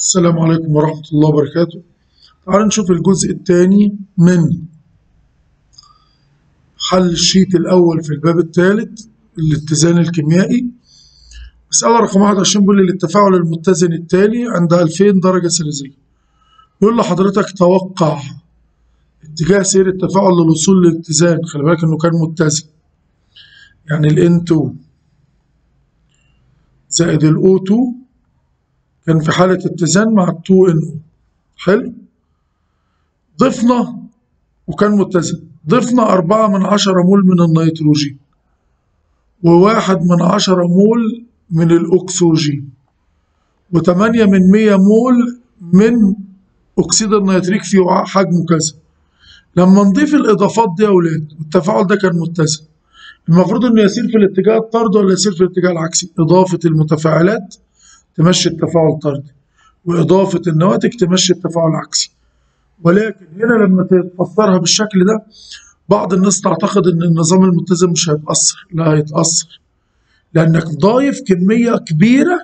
السلام عليكم ورحمة الله وبركاته تعالوا نشوف الجزء الثاني من حل الشيت الأول في الباب الثالث الاتزان الكيميائي مسألة رقم 21 بيقول لي التفاعل المتزن التالي عند 2000 درجة سيليزية يقول لحضرتك توقع اتجاه سير التفاعل للوصول للاتزان خلي بالك انه كان متزن يعني ال N2 زائد ال O2 كان في حالة اتزان مع ال 2NO حلو ضفنا وكان متزن ضفنا أربعة من عشرة مول من النيتروجين وواحد من عشرة مول من الأكسجين وتمانية من مية مول من أكسيد النيتريك في وعاء حجمه كذا لما نضيف الإضافات دي يا أولاد التفاعل ده كان متزن المفروض إنه يسير في الاتجاه الطردي ولا يسير في الاتجاه العكسي إضافة المتفاعلات تمشي التفاعل طردي وإضافة النواتج تمشي التفاعل العكسي ولكن هنا لما تفسرها بالشكل ده بعض الناس تعتقد ان النظام المتزن مش هيتأثر لا هيتأثر لأنك ضايف كمية كبيرة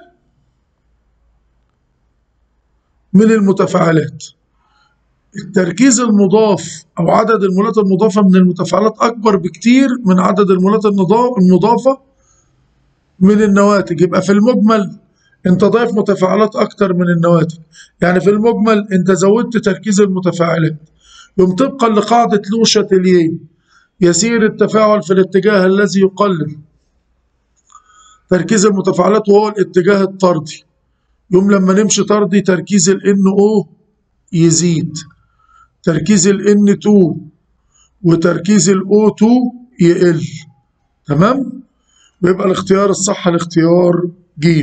من المتفاعلات التركيز المضاف أو عدد المولات المضافة من المتفاعلات أكبر بكتير من عدد المولات المضافة من النواتج يبقى في المجمل انت ضايف متفاعلات اكتر من النواتج يعني في المجمل انت زودت تركيز المتفاعلات يوم طبقا لقاعدة لو شاتيليه يسير التفاعل في الاتجاه الذي يقلل تركيز المتفاعلات وهو الاتجاه الطردي يوم لما نمشي طردي تركيز ال NO يزيد تركيز ال N2 وتركيز ال O2 يقل تمام ويبقى الاختيار الصح الاختيار ج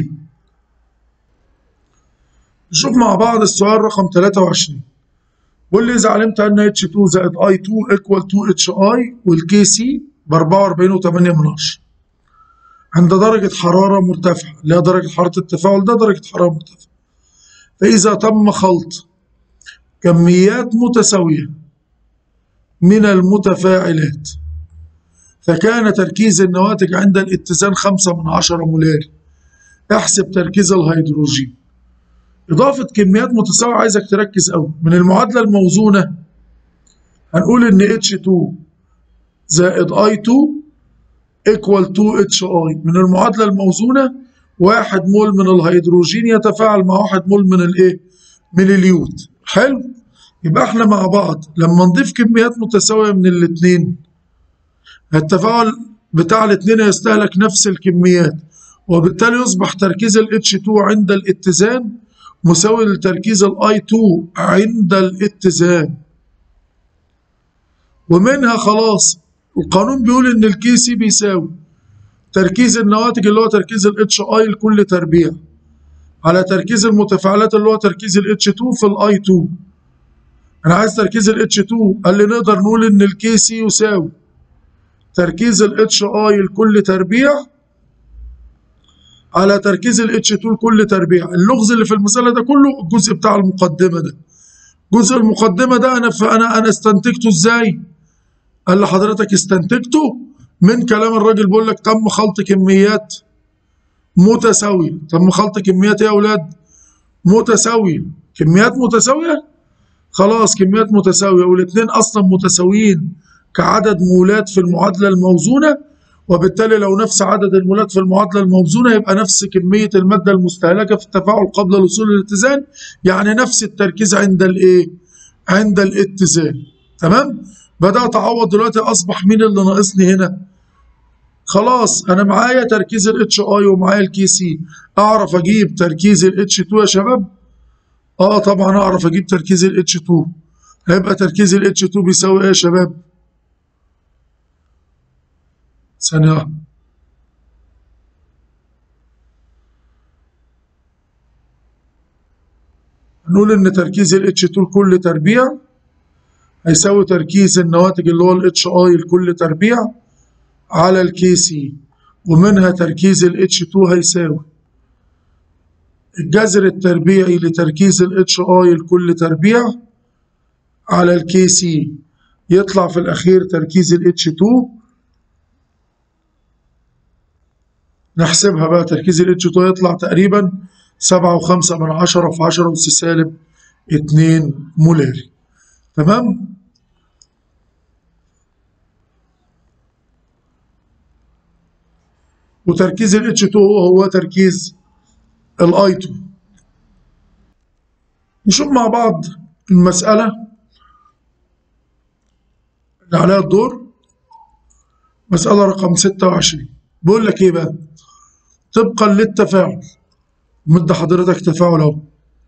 نشوف مع بعض السؤال رقم 23 بيقول لي إذا علمت أن H2 زائد I2 equal to HI والكي سي ب 44.8 من عشرة عند درجة حرارة مرتفعة اللي هي درجة حرارة التفاعل ده درجة حرارة مرتفعة فإذا تم خلط كميات متساوية من المتفاعلات فكان تركيز النواتج عند الاتزان خمسة من عشرة مولار احسب تركيز الهيدروجين إضافة كميات متساوية عايزك تركز أوي من المعادلة الموزونة هنقول إن H2 زائد I2 equal to HI من المعادلة الموزونة واحد مول من الهيدروجين يتفاعل مع واحد مول من الإيه؟ من اليود حلو؟ يبقى إحنا مع بعض لما نضيف كميات متساوية من الاتنين التفاعل بتاع الاتنين يستهلك نفس الكميات وبالتالي يصبح تركيز ال H2 عند الاتزان مساوي لتركيز الاي 2 عند الاتزان ومنها خلاص القانون بيقول ان الكي سي بيساوي تركيز النواتج اللي هو تركيز الاتش اي لكل تربيع على تركيز المتفاعلات اللي هو تركيز الاتش 2 في الاي 2 انا عايز تركيز الاتش 2 قال لي نقدر نقول ان الكي سي يساوي تركيز الاتش اي لكل تربيع على تركيز ال H2 لكل تربيع اللغز اللي في المسألة ده كله الجزء بتاع المقدمة ده جزء المقدمة ده أنا أنا أنا استنتجته إزاي؟ قال لحضرتك استنتجته من كلام الراجل بيقول لك تم خلط كميات متساوية تم خلط كميات إيه يا أولاد؟ متساوية كميات متساوية خلاص كميات متساوية والاتنين أصلا متساويين كعدد مولات في المعادلة الموزونة وبالتالي لو نفس عدد المولات في المعادلة الموزونة يبقى نفس كمية المادة المستهلكة في التفاعل قبل الوصول للاتزان يعني نفس التركيز عند الايه؟ عند الاتزان تمام؟ بدأت أعوض دلوقتي أصبح مين اللي ناقصني هنا؟ خلاص أنا معايا تركيز ال HI ومعايا الكي سي أعرف أجيب تركيز ال H2 يا شباب؟ آه طبعا أعرف أجيب تركيز ال H2 هيبقى تركيز ال H2 بيساوي إيه يا شباب؟ ثانية واحدة نقول إن تركيز ال H2 لكل تربيع هيساوي تركيز النواتج اللي هو ال HI لكل تربيع على ال KC ومنها تركيز ال H2 هيساوي الجذر التربيعي لتركيز ال HI لكل تربيع على ال KC يطلع في الأخير تركيز ال H2 نحسبها بقى تركيز ال H2 يطلع تقريبا سبعة وخمسة من عشرة في عشرة أس سالب اتنين مولاري تمام وتركيز ال H2O هو تركيز ال I2 نشوف مع بعض المسألة اللي عليها الدور مسألة رقم 26 بيقول لك إيه بقى؟ طبقا للتفاعل مد حضرتك تفاعل أهو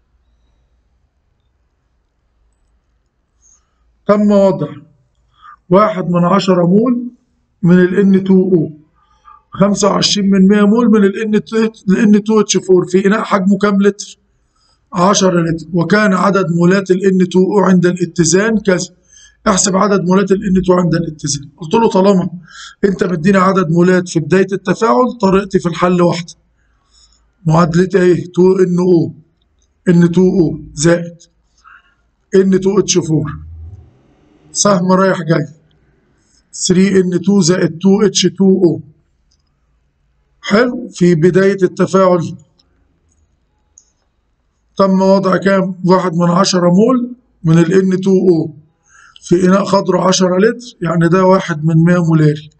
تم وضع واحد من عشرة مول من ال N2O 25 من 100 مول من ال N2H4 في إناء حجمه كام لتر؟ 10 لتر وكان عدد مولات ال N2O عند الاتزان كذا احسب عدد مولات ال N2 عند الاتزان قلت له طالما انت مديني عدد مولات في بداية التفاعل طريقتي في الحل واحدة معادلتي ايه 2NO N2O زائد N2H4 سهم رايح جاي 3N2 زائد 2H2O حلو في بداية التفاعل تم وضع كام واحد من عشرة مول من ال N2O في إناء خضره 10 لتر يعني ده واحد من 100 مولاري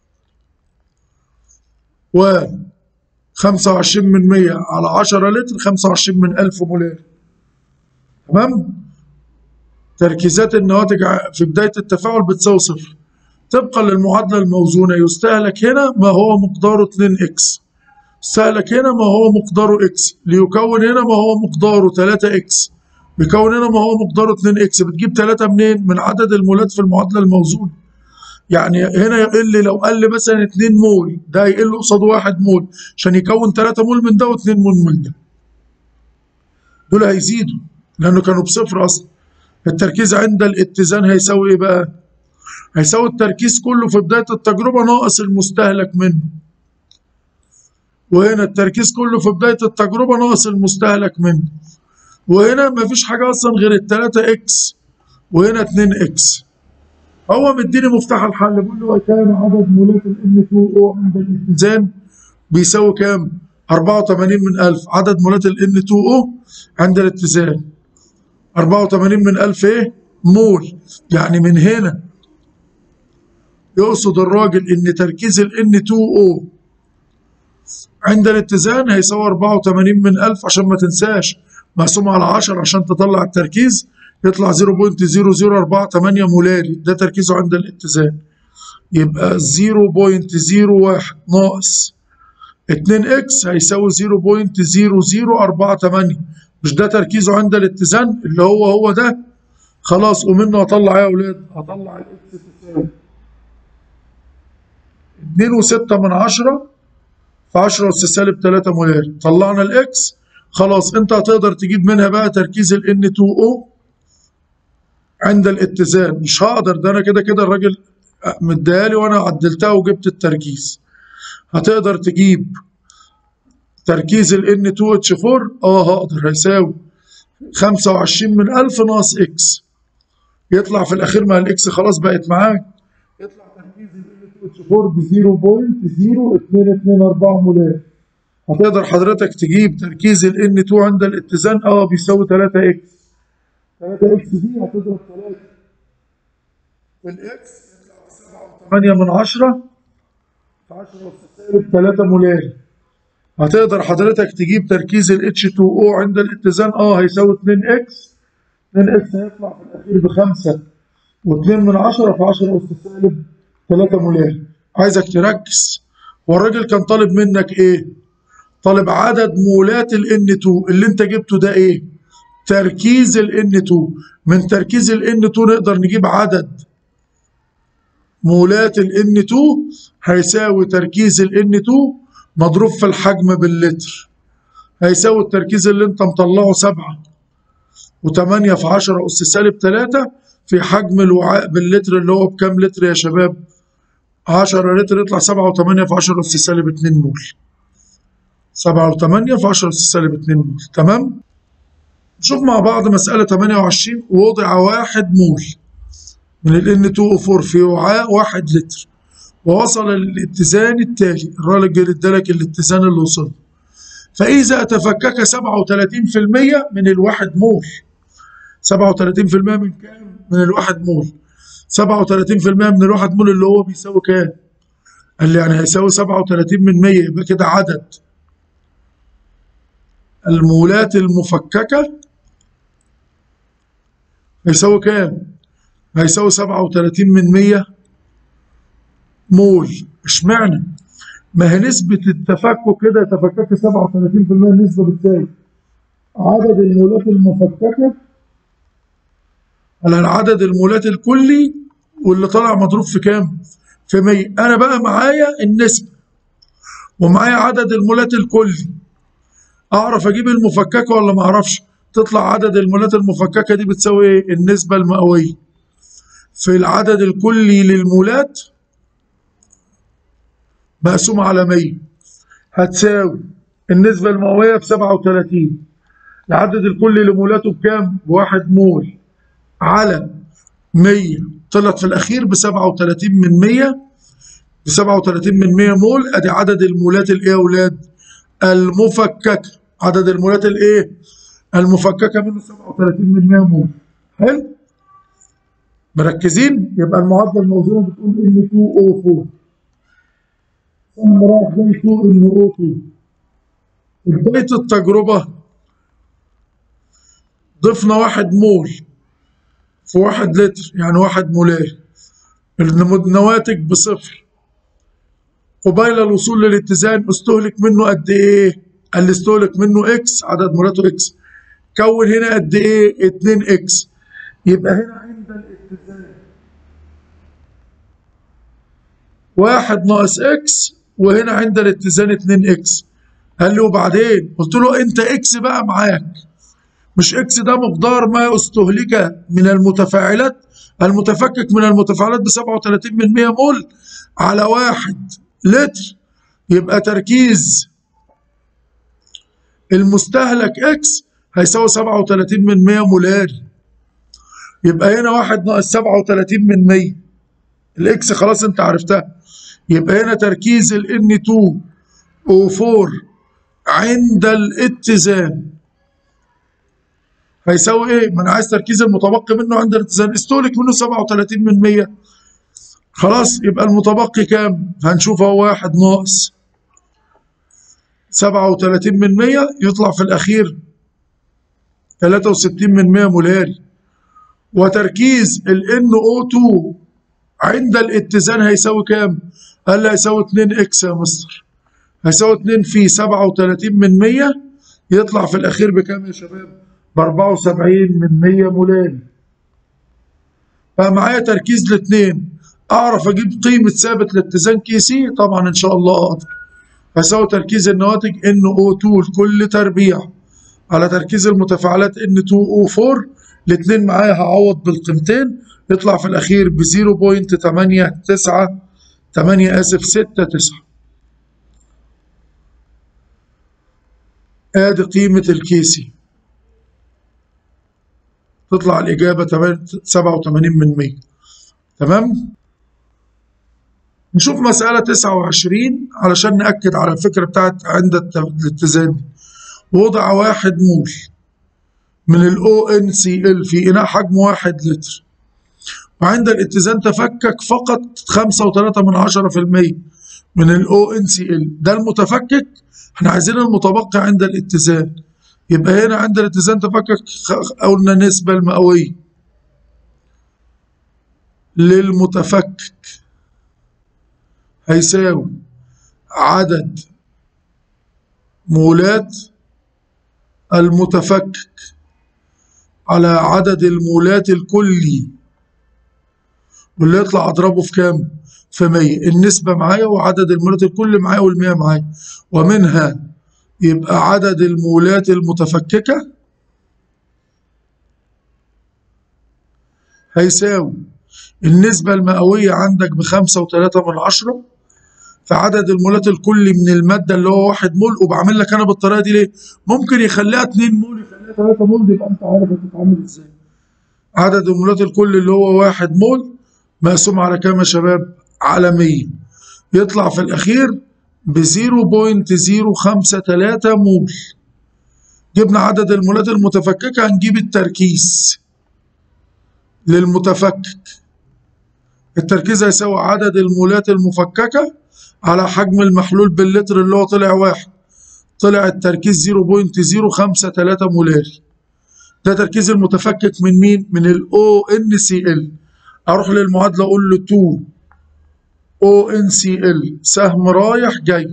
و 25 من 100 على 10 لتر 25 من 1000 مولاري تمام تركيزات النواتج في بداية التفاعل بتساوي صفر طبقا للمعادلة الموزونة يستهلك هنا ما هو مقداره 2 اكس يستهلك هنا ما هو مقداره اكس ليكون هنا ما هو مقداره 3 اكس بيكون هنا ما هو مقداره 2 اكس بتجيب 3 منين؟ من عدد المولات في المعادلة الموزونة يعني هنا يقل لو قل مثلا 2 مول ده هيقل قصاد 1 مول عشان يكون 3 مول من ده و2 مول من ده دول هيزيدوا لانه كانوا بصفر اصلا التركيز عند الاتزان هيساوي ايه بقى؟ هيساوي التركيز كله في بداية التجربة ناقص المستهلك منه وهنا التركيز كله في بداية التجربة ناقص المستهلك منه وهنا مفيش حاجة أصلا غير التلاتة إكس وهنا اتنين إكس هو مديني مفتاح الحل بيقول له كان عدد مولات ال N2O عند الاتزان بيساوي كام؟ 84 من 1000 عدد مولات ال N2O عند الاتزان 84 من 1000 إيه؟ مول يعني من هنا يقصد الراجل إن تركيز ال N2O عند الاتزان هيساوي 84 من 1000 عشان ما تنساش مقسوم على 10 عشان تطلع التركيز يطلع 0.0048 مولاري ده تركيزه عند الاتزان يبقى 0.01 ناقص 2 اكس هيساوي 0.0048 مش ده تركيزه عند الاتزان اللي هو هو ده خلاص ومنه هطلع ايه يا اولاد هطلع الاكس تساوي 2.6 من 10 في 10 أس سالب 3 مولاري طلعنا الإكس خلاص أنت هتقدر تجيب منها بقى تركيز ال N2O عند الاتزان مش هقدر ده أنا كده كده الراجل مديهالي وأنا عدلتها وجبت التركيز هتقدر تجيب تركيز ال N2H4 اه هقدر هيساوي 25 من 1000 ناقص اكس يطلع في الأخير ما الإكس خلاص بقت معاك يطلع تركيز ال H4 ب 0.0224 مولار هتقدر حضرتك تجيب تركيز ال N2 عند الاتزان اه بيساوي 3 اكس 3 اكس دي هتضرب 3 في الاكس يطلع 8 من 10 في 10 سالب 3 مولار هتقدر حضرتك تجيب تركيز ال H2O عند الاتزان اه هيساوي 2 اكس 2 اكس هيطلع في الاخير بخمسة و2 من 10 في 10 اس سالب 3 مولار عايزك تركز هو الراجل كان طالب منك ايه طالب عدد مولات ال N2 اللي انت جبته ده ايه تركيز ال N2 من تركيز ال N2 نقدر نجيب عدد مولات ال N2 هيساوي تركيز ال N2 مضروب في الحجم باللتر هيساوي التركيز اللي انت مطلعه سبعة وتمانية في عشرة أس سالب تلاتة في حجم الوعاء باللتر اللي هو بكام لتر يا شباب؟ 10 لتر يطلع 7 و8 في 10 أس سالب 2 مول 7 و8 في 10 أس سالب 2 مول تمام؟ نشوف مع بعض مسألة 28 وضع 1 مول من ال N2O4 في وعاء 1 لتر ووصل للاتزان التالي الراجل ادالك الاتزان اللي وصل فإذا تفكك 37% من الواحد مول 37% من كام؟ من الواحد مول 37% من الواحد مول اللي هو بيساوي كام؟ قال لي يعني هيساوي 37 من 100 يبقى كده عدد المولات المفككة هيساوي كام؟ هيساوي 37 من 100 مول اشمعنى؟ ما هي نسبة التفكك كده تفكك 37% النسبة بتساوي عدد المولات المفككة على العدد المولات الكلي واللي طالع مضروب في كام؟ في 100 أنا بقى معايا النسبة ومعايا عدد المولات الكلي أعرف أجيب المفككة ولا ما أعرفش؟ تطلع عدد المولات المفككة دي بتساوي إيه؟ النسبة المئوية في العدد الكلي للمولات مقسوم على 100 هتساوي النسبة المئوية ب 37 العدد الكلي لمولاته بكام؟ بواحد مول على 100 طلعت في الأخير ب 37 من 100 ب 37 من 100 مول أدي عدد المولات الإيه يا أولاد؟ المفككة عدد المولات الإيه؟ المفككة منه 37 من 100 مول حلو؟ مركزين؟ يبقى المعادلة الموزونة بتقول إن 2O4 ثم راح جاي 2 إن O2 بداية التجربة ضفنا واحد مول في واحد لتر يعني واحد مولار النواتج بصفر قبيل الوصول للاتزان استهلك منه قد ايه؟ قال لي استهلك منه اكس عدد مولاته اكس كون هنا قد ايه؟ 2 اكس يبقى هنا عند الاتزان واحد ناقص اكس وهنا عند الاتزان 2 اكس قال لي وبعدين قلت له انت اكس بقى معاك مش اكس ده مقدار ما استهلك من المتفاعلات المتفكك من المتفاعلات ب 37 من 100 مول على واحد لتر يبقى تركيز المستهلك اكس هيساوي 37 من 100 مولاري يبقى هنا واحد ناقص 37 من 100 الاكس خلاص انت عرفتها يبقى هنا تركيز ال N2 O4 عند الاتزان هيساوي ايه؟ ما انا عايز تركيز المتبقي منه عند الاتزان استهلك منه 37 من 100 خلاص يبقى المتبقي كام؟ هنشوف اهو واحد ناقص 37 من 100 يطلع في الاخير 63 من 100 مولاري وتركيز ال NO2 عند الاتزان هيساوي كام؟ قال لي هيساوي 2 اكس يا مستر هيساوي 2 في 37 من 100 يطلع في الاخير بكام يا شباب؟ ب 74 من 100 مولاري فمعايا تركيز الاثنين اعرف اجيب قيمه ثابت الاتزان كي سي طبعا ان شاء الله اقدر هيساوي تركيز النواتج ان او 2 لكل تربيع على تركيز المتفاعلات ان 2 او 4 الاثنين معايا هعوض بالقيمتين يطلع في الاخير ب 0.89 8 اسف 6 9 ادي قيمه الكيسي تطلع الإجابة 87 من 100 تمام نشوف مسألة 29 علشان نأكد على الفكرة بتاعت عند الاتزان دي وضع واحد مول من ال ONCl في إناء حجمه واحد لتر وعند الاتزان تفكك فقط خمسة وثلاثة من عشرة في المية من ال ONCl ده المتفكك احنا عايزين المتبقي عند الاتزان يبقى هنا عند الاتزان تفكك قلنا النسبة المئوية للمتفكك هيساوي عدد مولات المتفكك على عدد المولات الكلي واللي يطلع اضربه في كام؟ في 100 النسبة معايا وعدد المولات الكلي معايا والمية معايا ومنها يبقى عدد المولات المتفككة هيساوي النسبة المئوية عندك بخمسة وتلاتة من عشرة في عدد المولات الكلي من المادة اللي هو واحد مول وبعمل لك أنا بالطريقة دي ليه؟ ممكن يخليها اتنين مول يخليها تلاتة مول يبقى أنت عارف هتتعامل إزاي. عدد المولات الكلي اللي هو واحد مول مقسوم على كام يا شباب؟ على 100 يطلع في الأخير ب 0.053 مول جبنا عدد المولات المتفككة هنجيب التركيز للمتفكك التركيز هيساوي عدد المولات المفككة على حجم المحلول باللتر اللي هو طلع واحد طلع التركيز 0.053 مولاري ده تركيز المتفكك من مين؟ من ال ONCl اروح للمعادلة اقول له 2 ONCl سهم رايح جاي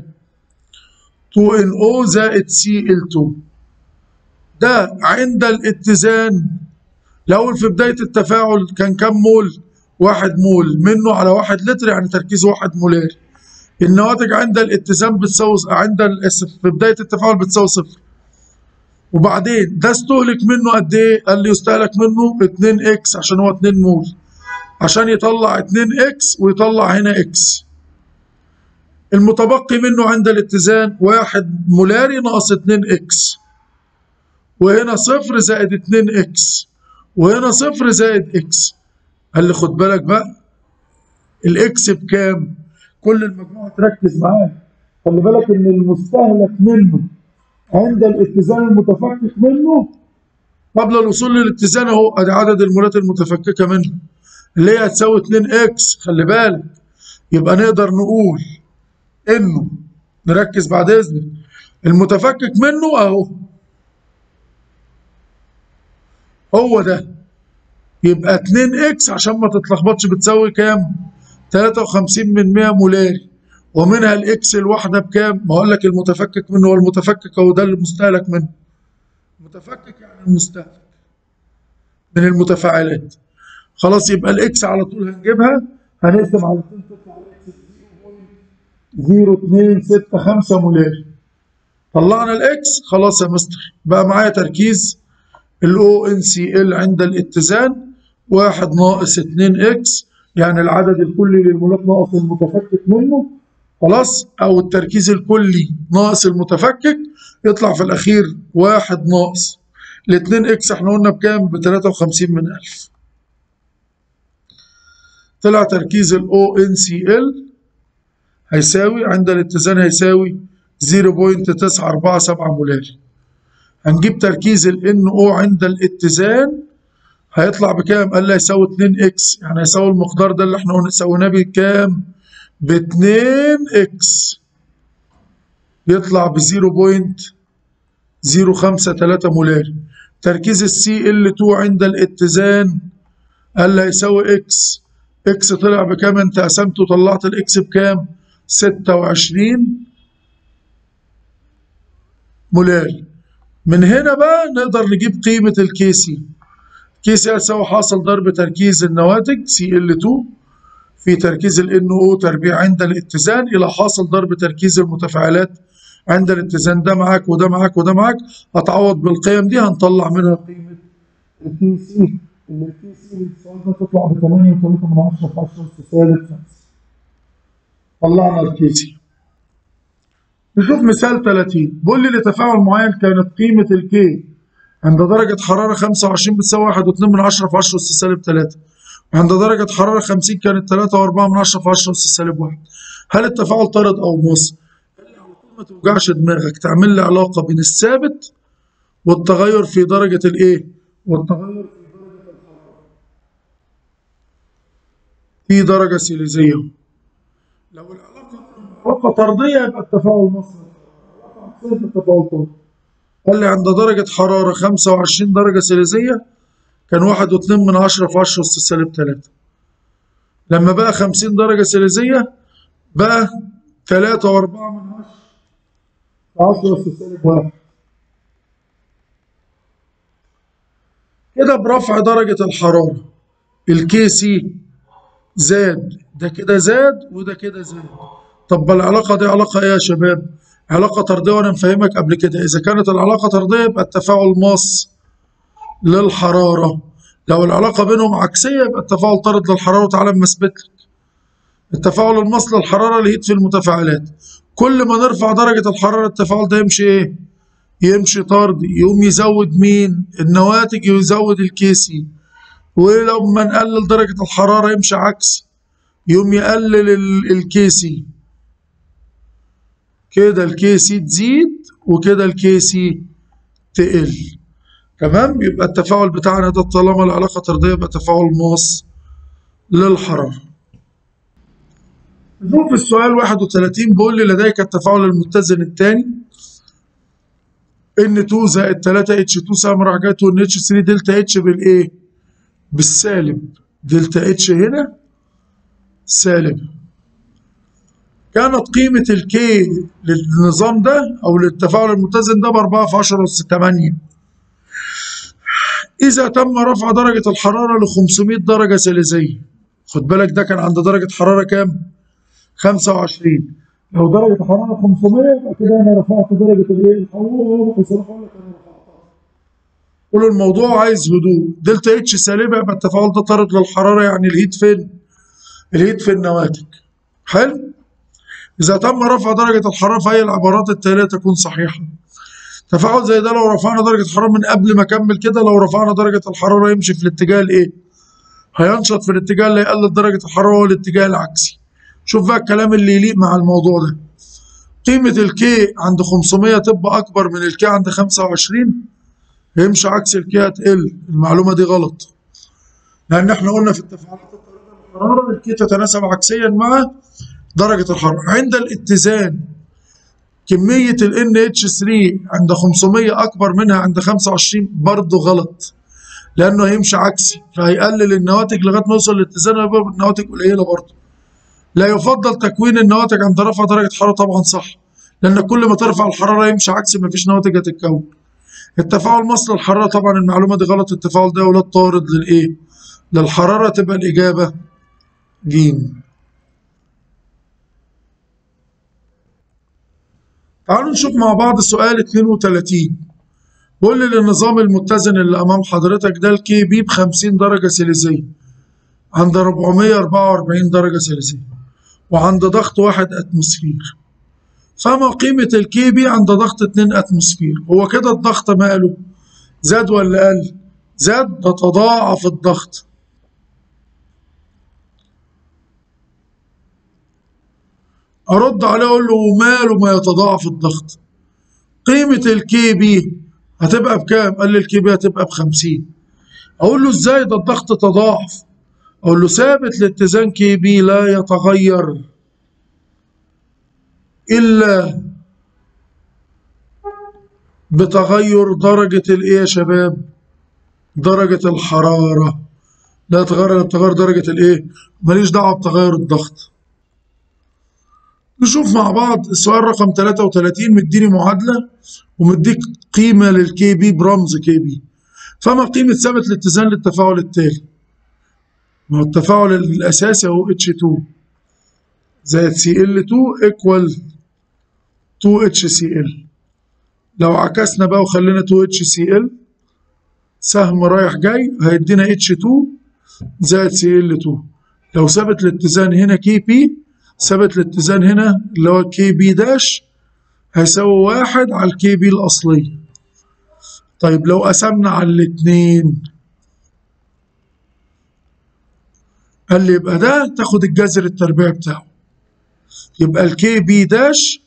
2NO زائد Cl2 ده عند الاتزان الأول في بداية التفاعل كان كم مول؟ واحد مول منه على واحد لتر يعني تركيز واحد مولاري النواتج عند الاتزان بتساوي عند الاسف في بداية التفاعل بتساوي صفر وبعدين ده استهلك منه قد ايه؟ قال لي يستهلك منه 2 اكس عشان هو 2 مول عشان يطلع 2 اكس ويطلع هنا اكس المتبقي منه عند الاتزان واحد مولاري ناقص 2 اكس وهنا صفر زائد 2 اكس وهنا صفر زائد اكس قال لي خد بالك بقى الاكس بكام؟ كل المجموعه تركز معايا خلي بالك ان المستهلك منه عند الاتزان المتفكك منه قبل الوصول للاتزان اهو ادي عدد المولات المتفككه منه اللي هي هتساوي 2 اكس خلي بالك يبقى نقدر نقول انه نركز بعد اذنك المتفكك منه اهو هو ده يبقى 2 اكس عشان ما تتلخبطش بتساوي كام 53 من 100 مولاري ومنها الاكس الواحده بكام ما اقول لك المتفكك منه هو المتفكك هو ده المستهلك منه متفكك يعني المستهلك من المتفاعلات خلاص يبقى الاكس على طول هنجيبها هنقسم على 2 تطلع الاكس 0.0265 مولاري طلعنا الاكس خلاص يا مستر بقى معايا تركيز الاو ان سي ال عند الاتزان واحد ناقص 2 اكس يعني العدد الكلي للمولات ناقص المتفكك منه خلاص او التركيز الكلي ناقص المتفكك يطلع في الاخير واحد ناقص ال 2 اكس احنا قلنا بكام؟ ب 53 من 1000 طلع تركيز الاو ان سي ال هيساوي عند الاتزان هيساوي 0.947 مولاري هنجيب تركيز ال NO عند الاتزان هيطلع بكام؟ قال لي هيساوي 2 اكس يعني هيساوي المقدار ده اللي احنا قلنا سويناه بكام؟ ب 2 اكس يطلع ب 0.053 مولاري تركيز السي ال 2 عند الاتزان قال لي هيساوي اكس اكس طلع بكام انت قسمته وطلعت الاكس بكام؟ 26 مولاري من هنا بقى نقدر نجيب قيمة الكي سي كي سي هتساوي حاصل ضرب تركيز النواتج سي ال 2 في تركيز ال ان او تربيع عند الاتزان الى حاصل ضرب تركيز المتفاعلات عند الاتزان ده معاك وده معاك وده معاك هتعوض بالقيم دي هنطلع منها قيمة الكي سي اللي الكي سي السؤال ده تطلع ب 8.3 من 10 في 10 سالب 5 طلعنا الكي سي نشوف مثال 30 بيقول لي لتفاعل معين كانت قيمة الكي عند درجة حرارة 25 بتساوي 1.2 من 10 في 10 أس سالب 3 وعند درجة حرارة 50 كانت 3.4 من 10 في 10 أس سالب 1 هل التفاعل طارد أو موصل؟ قال لي على طول ما توجعش دماغك تعمل لي علاقة بين الثابت والتغير في درجة الإيه؟ والتغير في درجة الحرارة في درجة سيليزية لو العلاقة علاقة طردية يبقى التفاعل مصري علاقة عكسية التفاعل طردي قال لي عند درجة حرارة 25 درجة سيليزية كان واحد واتنين من عشرة في عشرة أس سالب تلاتة لما بقى 50 درجة سيليزية بقى تلاتة وأربعة من عشرة في عشرة أس سالب واحد كده برفع درجة الحرارة الكي سي زاد ده كده زاد وده كده زاد طب العلاقة دي علاقة ايه يا شباب؟ علاقة طردية وانا مفهمك قبل كده اذا كانت العلاقة طردية يبقى التفاعل ماص للحرارة لو العلاقة بينهم عكسية يبقى التفاعل طارد للحرارة وتعالى اما اثبت لك التفاعل الماص للحرارة الهيت في المتفاعلات كل ما نرفع درجة الحرارة التفاعل ده يمشي ايه؟ يمشي طردي يقوم يزود مين؟ النواتج يزود الكيسي ولما نقلل درجة الحرارة يمشي عكس يقوم يقلل الكيسي كده الكي سي تزيد وكده الكي سي تقل تمام يبقى التفاعل بتاعنا ده طالما العلاقة طردية يبقى تفاعل ماس للحرارة نشوف السؤال 31 بيقول لي لديك التفاعل المتزن الثاني ان 2 زائد 3 اتش 2 سهم راح جاي ان اتش 3 دلتا اتش بالايه؟ بالسالب دلتا اتش هنا سالب كانت قيمة الكي للنظام ده أو للتفاعل المتزن ده ب 4 في 10 أس 8 إذا تم رفع درجة الحرارة ل 500 درجة سيليزية خد بالك ده كان عند درجة حرارة كام؟ 25 لو درجة الحرارة 500 يبقى كده أنا رفعت درجة الإيه؟ الحرارة بصراحة أقول لك أنا رفعتها قول الموضوع عايز هدوء دلتا اتش سالبة يبقى التفاعل ده طارد للحرارة يعني الهيت فين؟ الهيت في النواتج حلو؟ إذا تم رفع درجة الحرارة فأي العبارات التالية تكون صحيحة تفاعل زي ده لو رفعنا درجة الحرارة من قبل ما أكمل كده لو رفعنا درجة الحرارة يمشي في الاتجاه الإيه؟ هينشط في الاتجاه اللي يقلل درجة الحرارة هو الاتجاه العكسي شوف بقى الكلام اللي يليق مع الموضوع ده قيمة الكي عند 500 تبقى أكبر من الكي عند 25 يمشي عكس الكي هتقل المعلومة دي غلط لأن احنا قلنا في التفاعلات الطارده الحرارة الكي تتناسب عكسيا مع درجة الحرارة عند الاتزان كمية ال NH3 عند 500 أكبر منها عند 25 برضه غلط لأنه هيمشي عكسي فهيقلل النواتج لغاية ما يوصل للاتزان ويبقى النواتج قليلة برضه لا يفضل تكوين النواتج عند رفع درجة حرارة طبعا صح لأن كل ما ترفع الحرارة يمشي عكسي مفيش نواتج هتتكون التفاعل مصل الحرارة طبعا المعلومة دي غلط التفاعل ده ولاد طارد للإيه؟ للحرارة تبقى الإجابة جيم تعالوا نشوف مع بعض سؤال 32 بيقول لي للنظام المتزن اللي امام حضرتك ده الكي بي ب 50 درجه سيليزيه عند 444 درجه سيليزيه وعند ضغط 1 اتموسفير فما قيمه الكي بي عند ضغط 2 اتموسفير هو كده الضغط ماله زاد ولا قل زاد ده تضاعف الضغط ارد عليه اقول له وماله ما يتضاعف الضغط قيمه الكي بي هتبقى بكام قال لي الكي بي هتبقى ب 50 اقول له ازاي ده الضغط تضاعف اقول له ثابت لاتزان كي بي لا يتغير الا بتغير درجه الايه يا شباب درجه الحراره لا تغير بتغير درجه الايه ماليش دعوه بتغير الضغط نشوف مع بعض السؤال رقم 33 مديني معادلة ومديك قيمة للكي بي برمز كي بي فما قيمة ثابت الاتزان للتفاعل التالي ما هو التفاعل الأساسي هو H2 زائد Cl2 equal 2HCl لو عكسنا بقى وخلينا 2HCl سهم رايح جاي هيدينا H2 زائد Cl2 لو ثابت الاتزان هنا كي بي ثابت الاتزان هنا اللي هو كي بي داش هيساوي واحد على الكي بي الأصلية طيب لو قسمنا على الاتنين قال لي يبقى ده تاخد الجذر التربيعي بتاعه يبقى الكي بي داش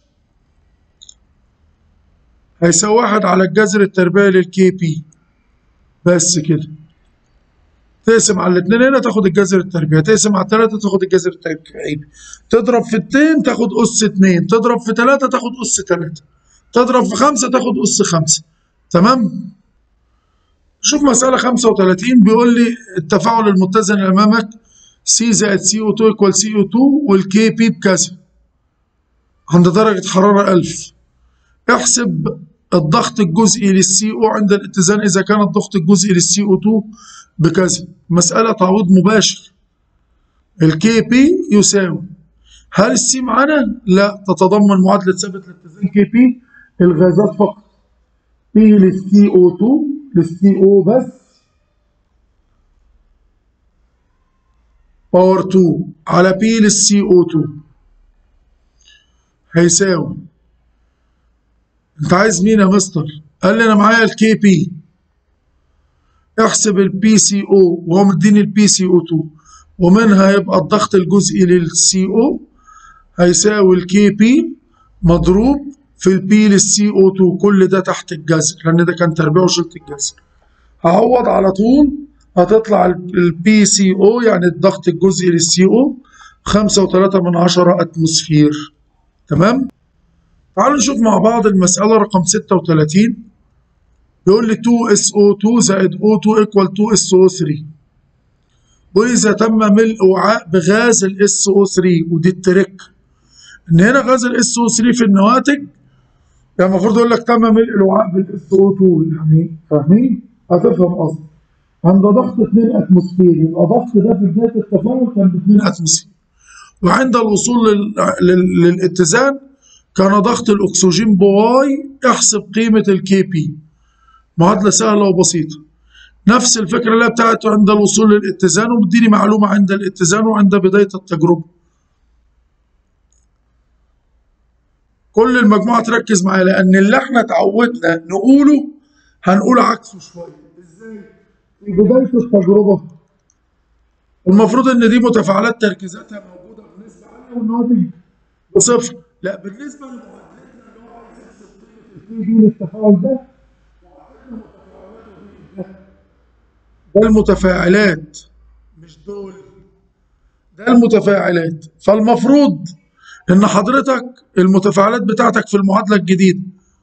هيساوي واحد على الجذر التربيعي للكي بي بس كده تقسم على الاثنين هنا تاخد الجذر التربيعي تقسم على الثلاثة تاخد الجذر التربيعي تضرب في اتنين تاخد أس اتنين تضرب في ثلاثة تاخد أس ثلاثة تضرب في خمسة تاخد أس خمسة تمام شوف مسألة 35 بيقول لي التفاعل المتزن اللي أمامك سي زائد سي او 2 ايكوال سي او 2 والكي بي بكذا عند درجة حرارة 1000 احسب الضغط الجزئي للسي او عند الاتزان إذا كان الضغط الجزئي للسي او 2 بكذا مسألة تعويض مباشر الكي بي يساوي هل السي معانا؟ لا تتضمن معادلة ثابت الاتزان كي بي الغازات فقط بي للسي او 2 للسي او بس باور 2 على بي للسي او 2 هيساوي انت عايز مين يا مستر؟ قال لي انا معايا الكي بي احسب البي سي او وهو مديني البي سي او 2 ومنها يبقى الضغط الجزئي للسي او هيساوي الكي بي مضروب في البي للسي او 2 كل ده تحت الجذر لان ده كان تربيع وشلت الجذر هعوض على طول هتطلع البي سي او يعني الضغط الجزئي للسي او 5.3 من عشرة اتموسفير تمام تعالوا نشوف مع بعض المسألة رقم 36 بيقول لي 2SO2 زائد O2 equal 2SO3 بيقول إذا تم ملء وعاء بغاز ال SO3 ودي التريك إن هنا غاز ال SO3 في النواتج يعني المفروض يقول لك تم ملء الوعاء بال SO2 يعني فاهمين؟ هتفهم قصدي عند ضغط 2 اتموسفير يبقى ضغط ده في بداية التفاعل كان ب 2 اتموسفير وعند الوصول لل... لل... للاتزان كان ضغط الأكسجين بواي احسب قيمة الكي بي معادلة سهلة وبسيطة نفس الفكرة اللي بتاعته عند الوصول للاتزان وبديني معلومة عند الاتزان وعند بداية التجربة كل المجموعة تركز معايا لأن اللي احنا اتعودنا نقوله هنقول عكسه شوية ازاي؟ في بداية التجربة المفروض ان دي متفاعلات تركيزاتها موجودة بنسبة عالية والناتج بصفر لا بالنسبة لمعادلتنا اللي هو عايز يحسب قيمة البي دي للتفاعل ده ده المتفاعلات مش دول ده المتفاعلات فالمفروض ان حضرتك المتفاعلات بتاعتك في المعادلة الجديدة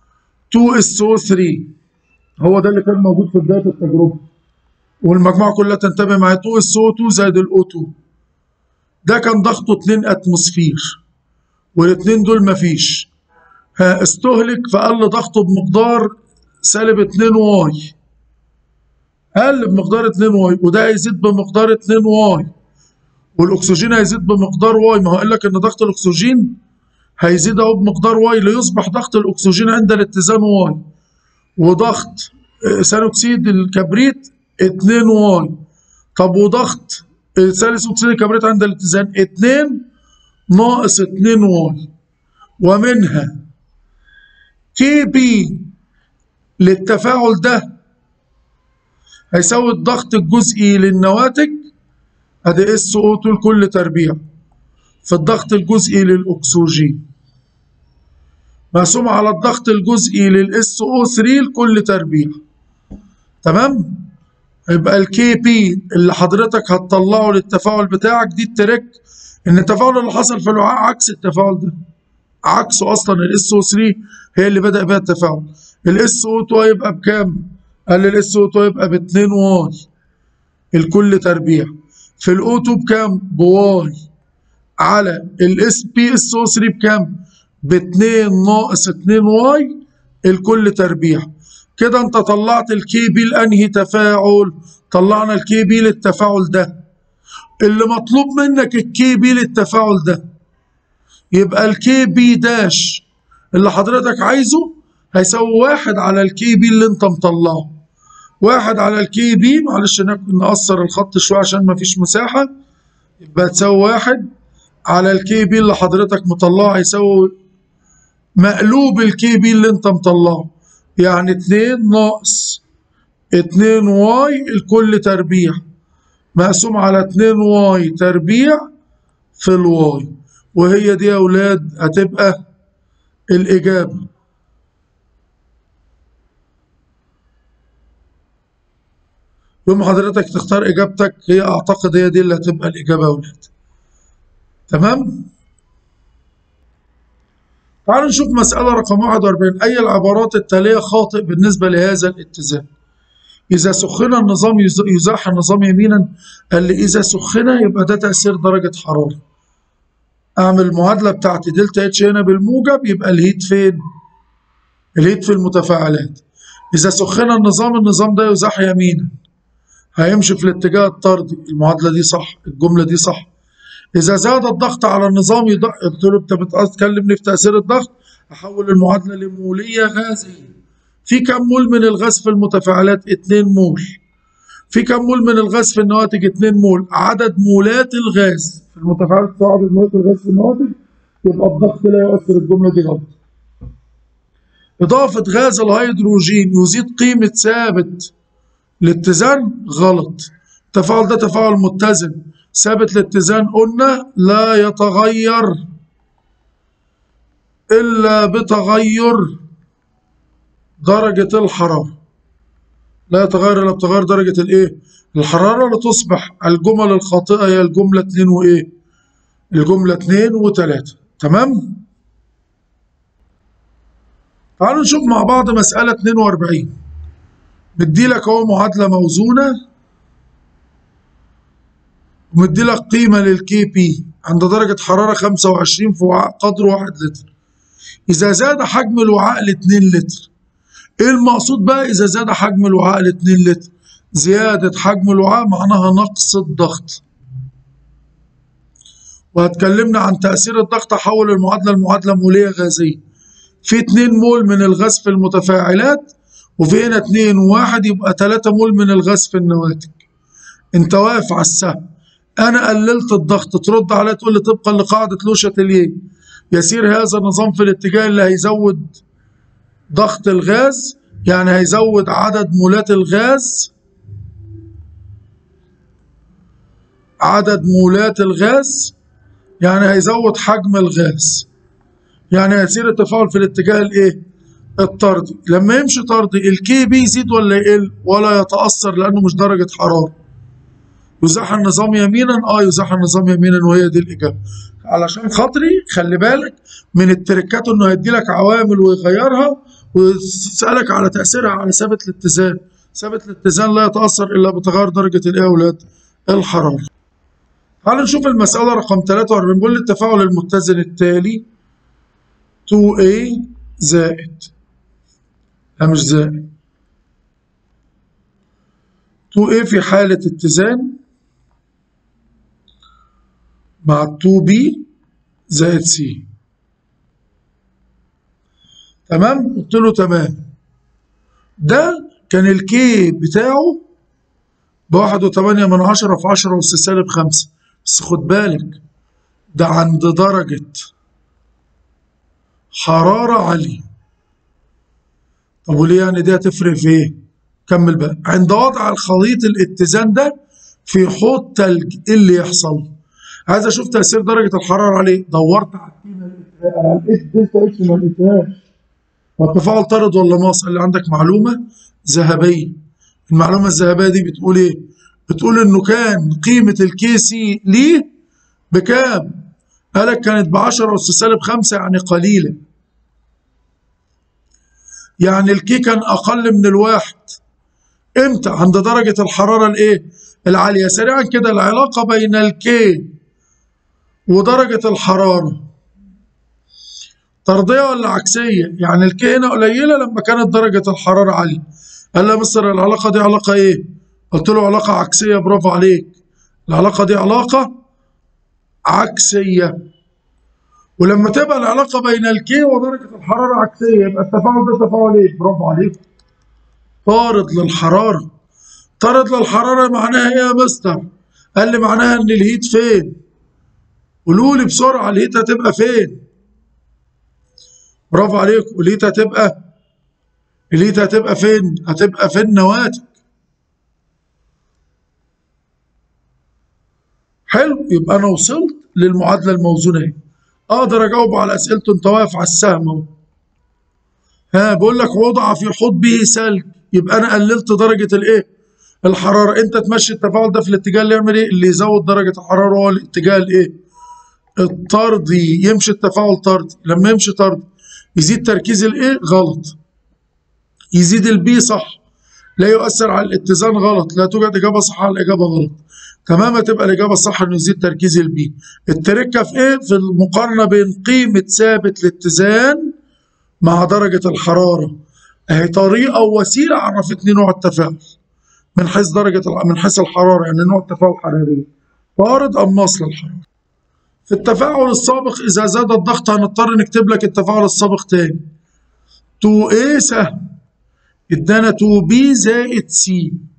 2SO3 هو ده اللي كان موجود في بداية التجربة والمجموعة كلها تنتبه معايا 2SO2 زائد ال O2 ده كان ضغطه 2 اتموسفير والاثنين دول مفيش ها استهلك فقل ضغطه بمقدار سالب 2 واي قل بمقدار 2 واي وده هيزيد بمقدار 2 واي والاكسجين هيزيد بمقدار واي ما هو قال لك ان ضغط الاكسجين هيزيد اهو بمقدار واي ليصبح ضغط الاكسجين عند الاتزان واي وضغط ثاني اكسيد الكبريت 2 واي طب وضغط ثالث اكسيد الكبريت عند الاتزان 2 ناقص 2 واي ومنها كي بي للتفاعل ده هيساوي الضغط الجزئي للنواتج ادي اس او 2 لكل تربيع في الضغط الجزئي للاكسجين مقسوم على الضغط الجزئي للاس او 3 لكل تربيع تمام يبقى الكي بي اللي حضرتك هتطلعه للتفاعل بتاعك دي التريك ان التفاعل اللي حصل في الوعاء عكس التفاعل ده عكسه اصلا الاس او 3 هي اللي بدا بها التفاعل الاس او 2 هيبقى بكام قال الاس او 2 هيبقى ب 2 واي الكل تربيع في الاو 2 بكام بواي على الاس بي اس او 3 بكام ب 2 ناقص 2 واي الكل تربيع كده انت طلعت الكي بي لانهي تفاعل طلعنا الكي بي للتفاعل ده اللي مطلوب منك الكي بي للتفاعل ده يبقى الكي بي داش اللي حضرتك عايزه هيساوي واحد على الكي بي اللي انت مطلعه واحد على الكي بي معلش نقصر الخط شويه عشان مفيش مساحه يبقى تساوي واحد على الكي بي اللي حضرتك مطلعه هيساوي مقلوب الكي بي اللي انت مطلعه يعني اتنين ناقص اتنين واي الكل تربيع مقسوم على 2 واي تربيع في الواي وهي دي يا اولاد هتبقى الاجابه يوم حضرتك تختار اجابتك هي اعتقد هي دي اللي هتبقى الاجابه يا اولاد تمام تعالوا نشوف مسألة رقم 41 أي العبارات التالية خاطئ بالنسبة لهذا الاتزان إذا سخن النظام يزاح النظام يمينا قال لي إذا سخن يبقى ده تأثير درجة حرارة أعمل المعادلة بتاعتي دلتا اتش هنا بالموجب يبقى الهيت فين؟ الهيت في المتفاعلات إذا سخن النظام النظام ده يزاح يمينا هيمشي في الاتجاه الطردي المعادلة دي صح الجملة دي صح إذا زاد الضغط على النظام قلت له أنت بتكلمني في تأثير الضغط أحول المعادلة لمولية غازية في كم مول من الغاز في المتفاعلات 2 مول في كم مول من الغاز في النواتج 2 مول عدد مولات الغاز في المتفاعلات عدد مولات الغاز في النواتج يبقى الضغط لا يؤثر الجملة دي غلط إضافة غاز الهيدروجين يزيد قيمة ثابت الاتزان غلط التفاعل ده تفاعل متزن ثابت الاتزان قلنا لا يتغير إلا بتغير درجة الحرارة لا يتغير إلا بتغير درجة الإيه؟ الحرارة لتصبح الجمل الخاطئة هي الجملة 2 وإيه؟ الجملة 2 و3 تمام؟ تعالوا نشوف مع بعض مسألة 42 مدي لك اهو معادلة موزونة ومدي لك قيمة للكي بي عند درجة حرارة 25 في وعاء قدره 1 لتر إذا زاد حجم الوعاء ل 2 لتر إيه المقصود بقى إذا زاد حجم الوعاء ل 2 لتر؟ زيادة حجم الوعاء معناها نقص الضغط وهتكلمنا عن تأثير الضغط حول المعادلة لمعادلة مولية غازية في 2 مول من الغاز في المتفاعلات وفي هنا 2 و1 يبقى 3 مول من الغاز في النواتج انت واقف على السهم انا قللت الضغط ترد عليا تقول لي طبقا لقاعده لو شاتيليه يسير هذا النظام في الاتجاه اللي هيزود ضغط الغاز يعني هيزود عدد مولات الغاز عدد مولات الغاز يعني هيزود حجم الغاز يعني هيصير التفاعل في الاتجاه الايه الطردي لما يمشي طردي الكي بي يزيد ولا يقل ولا يتاثر لانه مش درجه حراره يزاح النظام يمينا اه يزاح النظام يمينا وهي دي الاجابه علشان خاطري خلي بالك من التركات انه هيدي لك عوامل ويغيرها ويسالك على تاثيرها على ثابت الاتزان ثابت الاتزان لا يتاثر الا بتغير درجه الايه يا اولاد الحراره تعالوا نشوف المساله رقم 43 بيقول لي التفاعل المتزن التالي 2a زائد لا مش زائد 2a في حالة اتزان مع 2b زائد c تمام قلت له تمام ده كان الكي بتاعه بواحد وتمانية من عشرة في عشرة أس سالب خمسة بس خد بالك ده عند درجة حرارة عالية طب وليه يعني دي هتفرق في ايه؟ كمل بقى عند وضع الخليط الاتزان ده في حوض تلج ايه اللي يحصل؟ عايز اشوف تأثير درجة الحرارة عليه دورت على القيمة انا لقيت دلتا اتش ما لقيتهاش والتفاعل طارد ولا ماس اللي عندك معلومة ذهبية المعلومة الذهبية دي بتقول ايه؟ بتقول انه كان قيمة الكي سي ليه بكام؟ قالك كانت ب 10 أس سالب 5 يعني قليلة يعني الكي كان أقل من الواحد إمتى؟ عند درجة الحرارة الإيه؟ العالية سريعا كده العلاقة بين الكي ودرجة الحرارة طردية ولا عكسية؟ يعني الكي هنا قليلة لما كانت درجة الحرارة عالية قال لي مستر العلاقة دي علاقة إيه؟ قلت له علاقة عكسية برافو عليك العلاقة دي علاقة عكسية ولما تبقى العلاقة بين الكي ودرجة الحرارة عكسية يبقى التفاعل ده تفاعل ايه؟ برافو عليك طارد للحرارة طارد للحرارة معناها ايه يا مستر؟ قال لي معناها ان الهيت فين؟ قولوا لي بسرعة الهيت هتبقى فين؟ برافو عليك والهيت هتبقى الهيت هتبقى فين؟ هتبقى في النواتج حلو يبقى انا وصلت للمعادله الموزونه اهي اقدر اجاوب على اسئلته انت واقف على السهم اهو ها بقول لك وضع في حوض به ثلج يبقى انا قللت درجه الايه الحراره انت تمشي التفاعل ده في الاتجاه اللي يعمل ايه اللي يزود درجه الحراره هو الاتجاه الايه الطردي يمشي التفاعل طردي لما يمشي طردي يزيد تركيز الايه غلط يزيد البي صح لا يؤثر على الاتزان غلط لا توجد اجابه صح على الاجابه غلط تمام تبقى الإجابة الصح إنه يزيد تركيز البي التركة في إيه؟ في المقارنة بين قيمة ثابت الاتزان مع درجة الحرارة أهي طريقة ووسيلة عرفتني نوع التفاعل من حيث درجة من حيث الحرارة يعني نوع التفاعل الحراري طارد أم ناصل الحرارة في التفاعل السابق إذا زاد الضغط هنضطر نكتب لك التفاعل السابق تاني 2A سهم ادانا 2B زائد C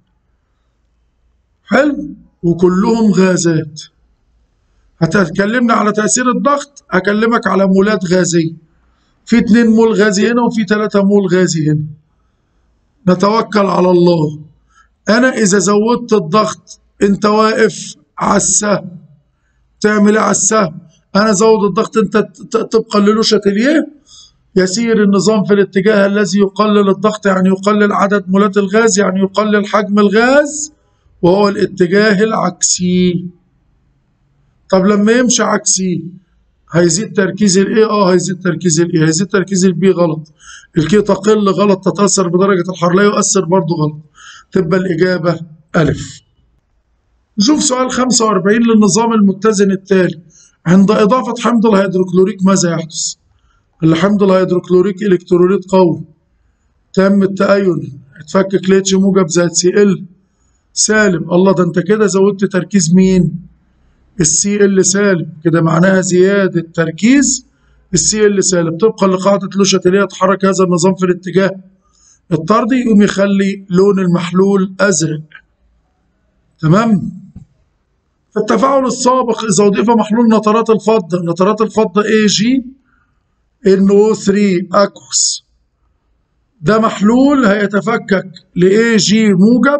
حلو وكلهم غازات هتكلمنا على تأثير الضغط هكلمك على مولات غازية في 2 مول غازي هنا وفي 3 مول غازي هنا نتوكل على الله أنا إذا زودت الضغط أنت واقف على السهم تعمل إيه على السهم انا ازود الضغط انت ت- طبقا للوشاتيليه يسير النظام في الاتجاه الذي يقلل الضغط يعني يقلل عدد مولات الغاز يعني يقلل حجم الغاز وهو الاتجاه العكسي طب لما يمشي عكسي هيزيد تركيز الاي اه هيزيد تركيز الاي هيزيد تركيز البي غلط الكي تقل غلط تتأثر بدرجة الحرارة لا يؤثر برضه غلط تبقى الإجابة ألف نشوف سؤال 45 للنظام المتزن التالي عند إضافة حمض الهيدروكلوريك ماذا يحدث؟ الحمض الهيدروكلوريك إلكتروليت قوي تم التأين اتفكك لاتش موجب زائد سي ال سالب الله ده انت كده زودت تركيز مين؟ السي ال سالب كده معناها زيادة تركيز السي ال سالب طبقا لقاعدة لوشاتيليه يتحرك هذا النظام في الاتجاه الطردي يقوم يخلي لون المحلول أزرق تمام في التفاعل السابق إذا أضيف محلول نترات الفضة نترات الفضة AG NO3 أكوس ده محلول هيتفكك ل AG موجب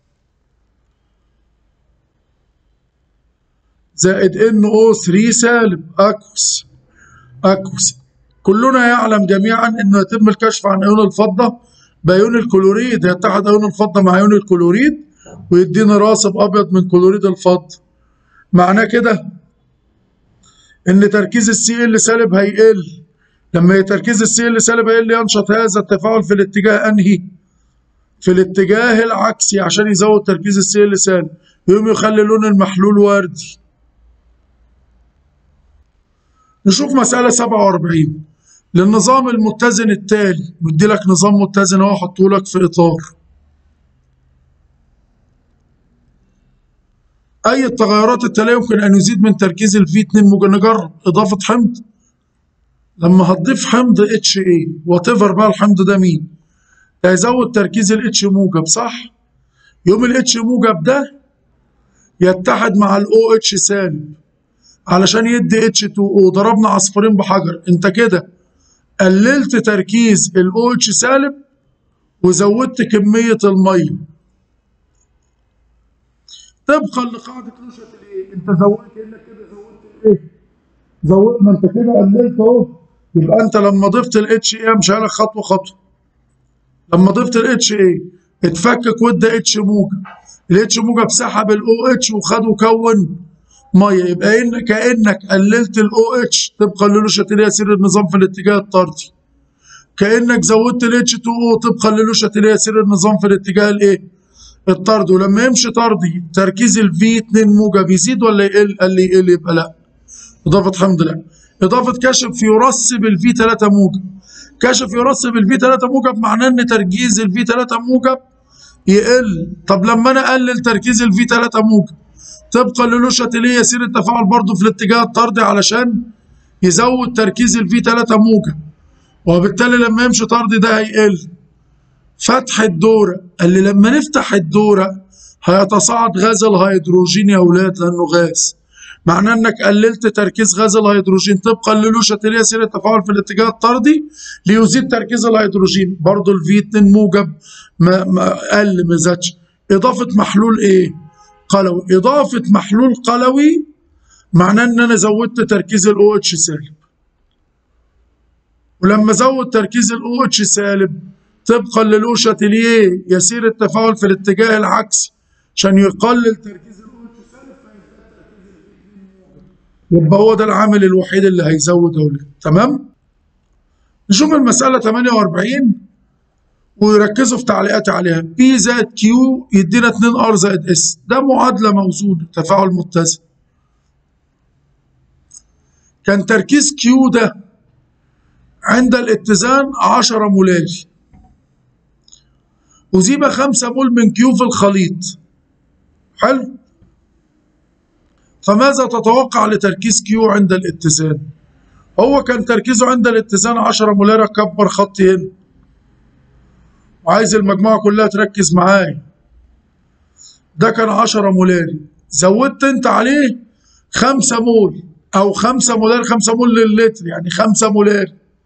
زائد NO3 سالب أكوس أكوس كلنا يعلم جميعا أنه يتم الكشف عن أيون الفضة بأيون الكلوريد يتحد أيون الفضة مع أيون الكلوريد ويديني راسب أبيض من كلوريد الفضة معناه كده إن تركيز السي ال سالب هيقل لما تركيز السي ال سالب هيقل ينشط هذا التفاعل في الاتجاه أنهي في الاتجاه العكسي عشان يزود تركيز السي ال سالب يقوم يخلي لون المحلول وردي نشوف مسألة 47 للنظام المتزن التالي ندي لك نظام متزن اهو احطه لك في اطار اي التغيرات التالية يمكن ان يزيد من تركيز الفي 2 ممكن نجرب اضافة حمض لما هتضيف حمض اتش اي وات ايفر بقى الحمض ده مين ده هيزود تركيز الاتش موجب صح يوم الاتش موجب ده يتحد مع الاو اتش سالب علشان يدي اتش 2 او ضربنا عصفورين بحجر انت كده قللت تركيز الاو اتش سالب وزودت كمية المية طبقا لقاعدة لوشاتيليه انت زودت انك كده زودت الايه؟ زودت ما انت كده قللت اهو يبقى انت لما ضفت الاتش اي امشي لك خطوة خطوة لما ضفت الاتش اي اتفكك وادى اتش موجب الاتش موجب سحب الاو اتش وخد وكون ميه يبقى إن كانك قللت الاو اتش طبقا للوشاتيليه يسير النظام في الاتجاه الطردي كانك زودت الاتش 2 او طبقا للوشاتيليه يسير النظام في الاتجاه الايه الطردي ولما يمشي طردي تركيز الفي 2 موجب يزيد ولا يقل قال لي يقل يبقى لا اضافه حمض لا اضافه كشف يرسب الفي 3 موجب كشف يرسب الفي 3 موجب معناه ان تركيز الفي 3 موجب يقل طب لما انا اقلل تركيز الفي 3 موجب طبقا للوشاتيليه يسير التفاعل برضه في الاتجاه الطردي علشان يزود تركيز الفي 3 موجب وبالتالي لما يمشي طردي ده هيقل فتح الدورة قال لي لما نفتح الدورة هيتصاعد غاز الهيدروجين يا ولاد لأنه غاز معناه انك قللت تركيز غاز الهيدروجين طبقا للوشاتيليه يسير التفاعل في الاتجاه الطردي ليزيد تركيز الهيدروجين برضه الفي 2 موجب ما, ما قل ما زادش اضافه محلول ايه؟ قلوي اضافه محلول قلوي معناه ان انا زودت تركيز الاو اتش سالب ولما زود تركيز الاو اتش سالب طبقا للوشاتيليه يسير التفاعل في الاتجاه العكسي عشان يقلل تركيز الاو اتش سالب فيزداد تركيز يبقى هو ده العامل الوحيد اللي هيزود اولاد تمام نشوف المسألة 48 ويركزوا في تعليقاتي عليها P زائد Q يدينا 2 R زائد S ده معادلة موزونة تفاعل متزن كان تركيز Q ده عند الاتزان 10 مولاري أذيب 5 مول من Q في الخليط حلو فماذا تتوقع لتركيز كيو عند الاتزان هو كان تركيزه عند الاتزان 10 مولار كبر خطي هنا وعايز المجموعة كلها تركز معايا ده كان 10 مولاري زودت انت عليه 5 مول او 5 مولار 5 مول للتر يعني 5 مولار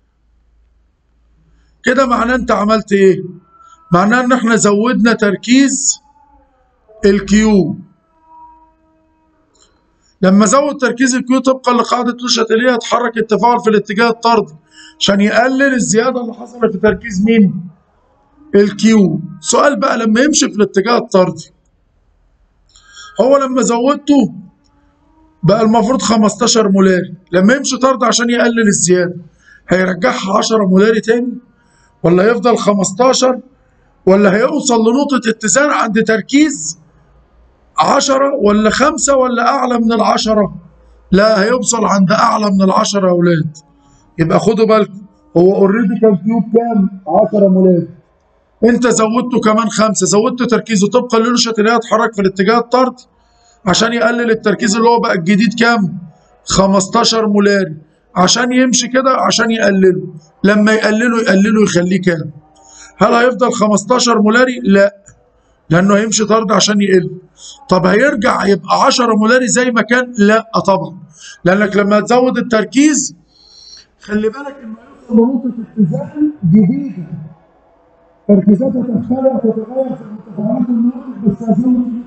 كده معناه انت عملت ايه معناه ان احنا زودنا تركيز الكيو لما ازود تركيز الكيو طبقا لقاعده لوشاتيليه يتحرك التفاعل في الاتجاه الطردي عشان يقلل الزياده اللي حصلت في تركيز مين؟ الكيو سؤال بقى لما يمشي في الاتجاه الطردي هو لما زودته بقى المفروض 15 مولاري لما يمشي طرد عشان يقلل الزياده هيرجعها 10 مولاري تاني ولا يفضل 15 ولا هيوصل لنقطة اتزان عند تركيز 10 ولا 5 ولا أعلى من العشرة لا هيوصل عند أعلى من العشرة يا أولاد يبقى خدوا بالكم هو اوريدي كان كيوب كام 10 مولاري انت زودته كمان خمسة زودت تركيزه طبقا للوشة اللي هي اتحرك في الاتجاه الطردي عشان يقلل التركيز اللي هو بقى الجديد كام 15 مولاري عشان يمشي كده عشان يقلله لما يقلله يقلله يخليه كام هل هيفضل 15 مولاري لا لانه هيمشي طرد عشان يقل طب هيرجع يبقى 10 مولاري زي ما كان لا طبعا لانك لما تزود التركيز خلي بالك انه هيوصل لنقطه اتزان جديده تركيزاتها تختلف وتتغير في المتفاعلات النقط بس هذه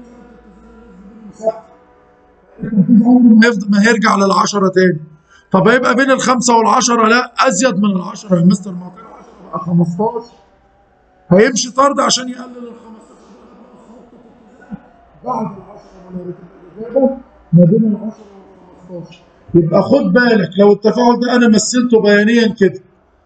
التركيز عمره ما يفضل ما هيرجع للعشرة تاني طب هيبقى بين الخمسة والعشرة لا أزيد من العشرة يا مستر ما هو كان 10 بقى 15 هيمشي طرد عشان يقلل ال 15 بعد ال 10 ما بين ال 10 وال 15 يبقى خد بالك لو التفاعل ده أنا مثلته بيانيا كده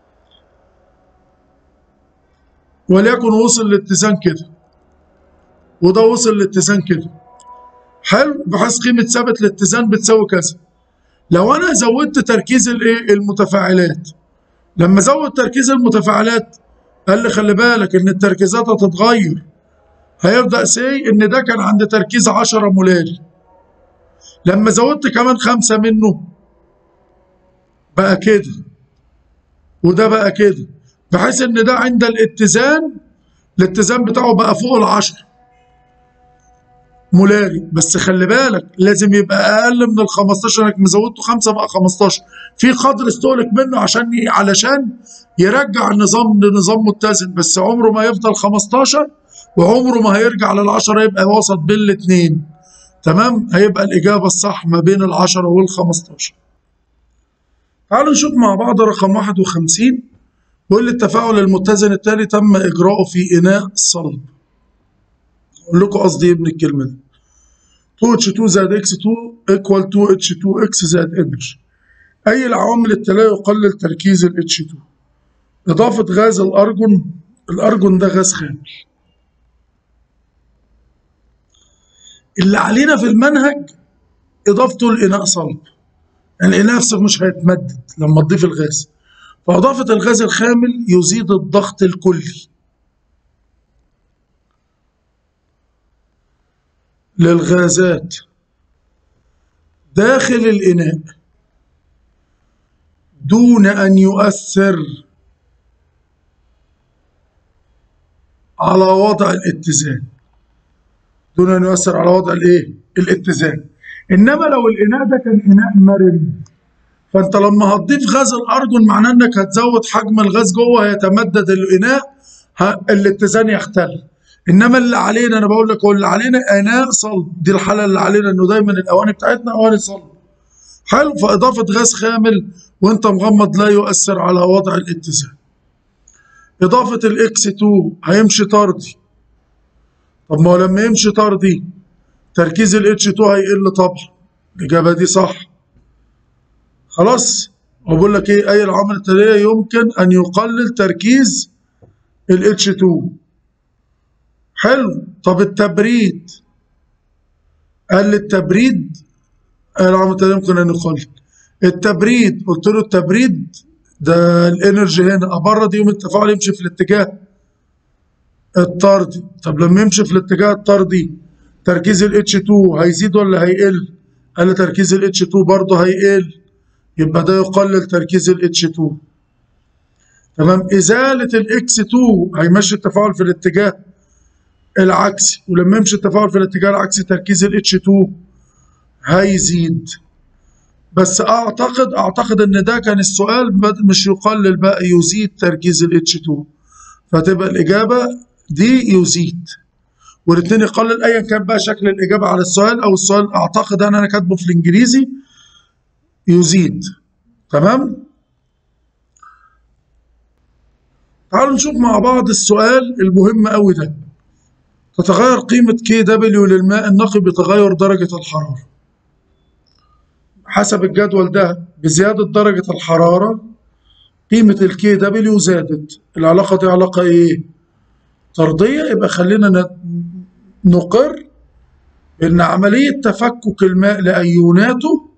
وليكن وصل لاتزان كده وده وصل لاتزان كده حلو بحيث قيمة ثابت الاتزان بتساوي كذا لو أنا زودت تركيز الإيه المتفاعلات لما زود تركيز المتفاعلات قال لي خلي بالك إن التركيزات هتتغير هيبدأ سي إن ده كان عند تركيز 10 مولاري لما زودت كمان خمسة منه بقى كده وده بقى كده بحيث ان ده عند الاتزان الاتزان بتاعه بقى فوق العشرة مولاري بس خلي بالك لازم يبقى اقل من ال 15 انك مزودته 5 بقى 15 في قدر استهلك منه عشان ي- علشان يرجع النظام لنظام متزن بس عمره ما يفضل 15 وعمره ما هيرجع للعشرة يبقى وسط بين الاثنين تمام هيبقى الإجابة الصح ما بين العشرة والخمستاشر تعالوا نشوف مع بعض رقم 51 بيقول لي التفاعل المتزن التالي تم إجراؤه في إناء صلب أقول لكم قصدي إيه من الكلمة دي 2H2 زائد X2 equal 2H2X زائد Energy أي العوامل التالية يقلل تركيز ال H2 إضافة غاز الأرجون الأرجون ده غاز خامل اللي علينا في المنهج إضافته لإناء صلب يعني الإناء نفسه مش هيتمدد لما تضيف الغاز فإضافة الغاز الخامل يزيد الضغط الكلي للغازات داخل الإناء دون أن يؤثر على وضع الاتزان دون أن يؤثر على وضع الإيه؟ الاتزان إنما لو الإناء ده كان إناء مرن فأنت لما هتضيف غاز الأرجون معناه إنك هتزود حجم الغاز جوه هيتمدد الإناء ه- الاتزان يختل انما اللي علينا انا بقول لك هو اللي علينا اناء صلب دي الحاله اللي علينا انه دايما الاواني بتاعتنا اواني صلب حلو فاضافه غاز خامل وانت مغمض لا يؤثر على وضع الاتزان اضافه الاكس 2 هيمشي طردي طب ما هو لما يمشي طردي تركيز الاتش 2 هيقل طبعا الاجابه دي صح خلاص وبقول لك ايه اي العوامل التاليه يمكن ان يقلل تركيز الاتش 2 حلو طب التبريد قال لي التبريد العمل التاني يمكن ان يقلل التبريد قلت له التبريد ده الانرجي هنا ابرد يوم التفاعل يمشي في الاتجاه الطردي طب لما يمشي في الاتجاه الطردي تركيز ال H2 هيزيد ولا هيقل قال لي تركيز ال H2 برضه هيقل يبقى ده يقلل تركيز ال H2 تمام ازاله ال X2 هيمشي التفاعل في الاتجاه العكسي ولما يمشي التفاعل في الاتجاه العكسي تركيز ال H2 هيزيد بس اعتقد اعتقد ان ده كان السؤال بد- مش يقلل بقى يزيد تركيز ال H2 فتبقى الاجابه دي يزيد والاثنين يقلل ايا كان بقى شكل الاجابه على السؤال او السؤال اعتقد انا انا كاتبه في الانجليزي يزيد تمام تعالوا نشوف مع بعض السؤال المهم قوي ده تتغير قيمة كي دبليو للماء النقي بتغير درجة الحرارة حسب الجدول ده بزيادة درجة الحرارة قيمة الكي دبليو زادت العلاقة دي علاقة ايه؟ طردية يبقى خلينا ن- نقر ان عملية تفكك الماء لأيوناته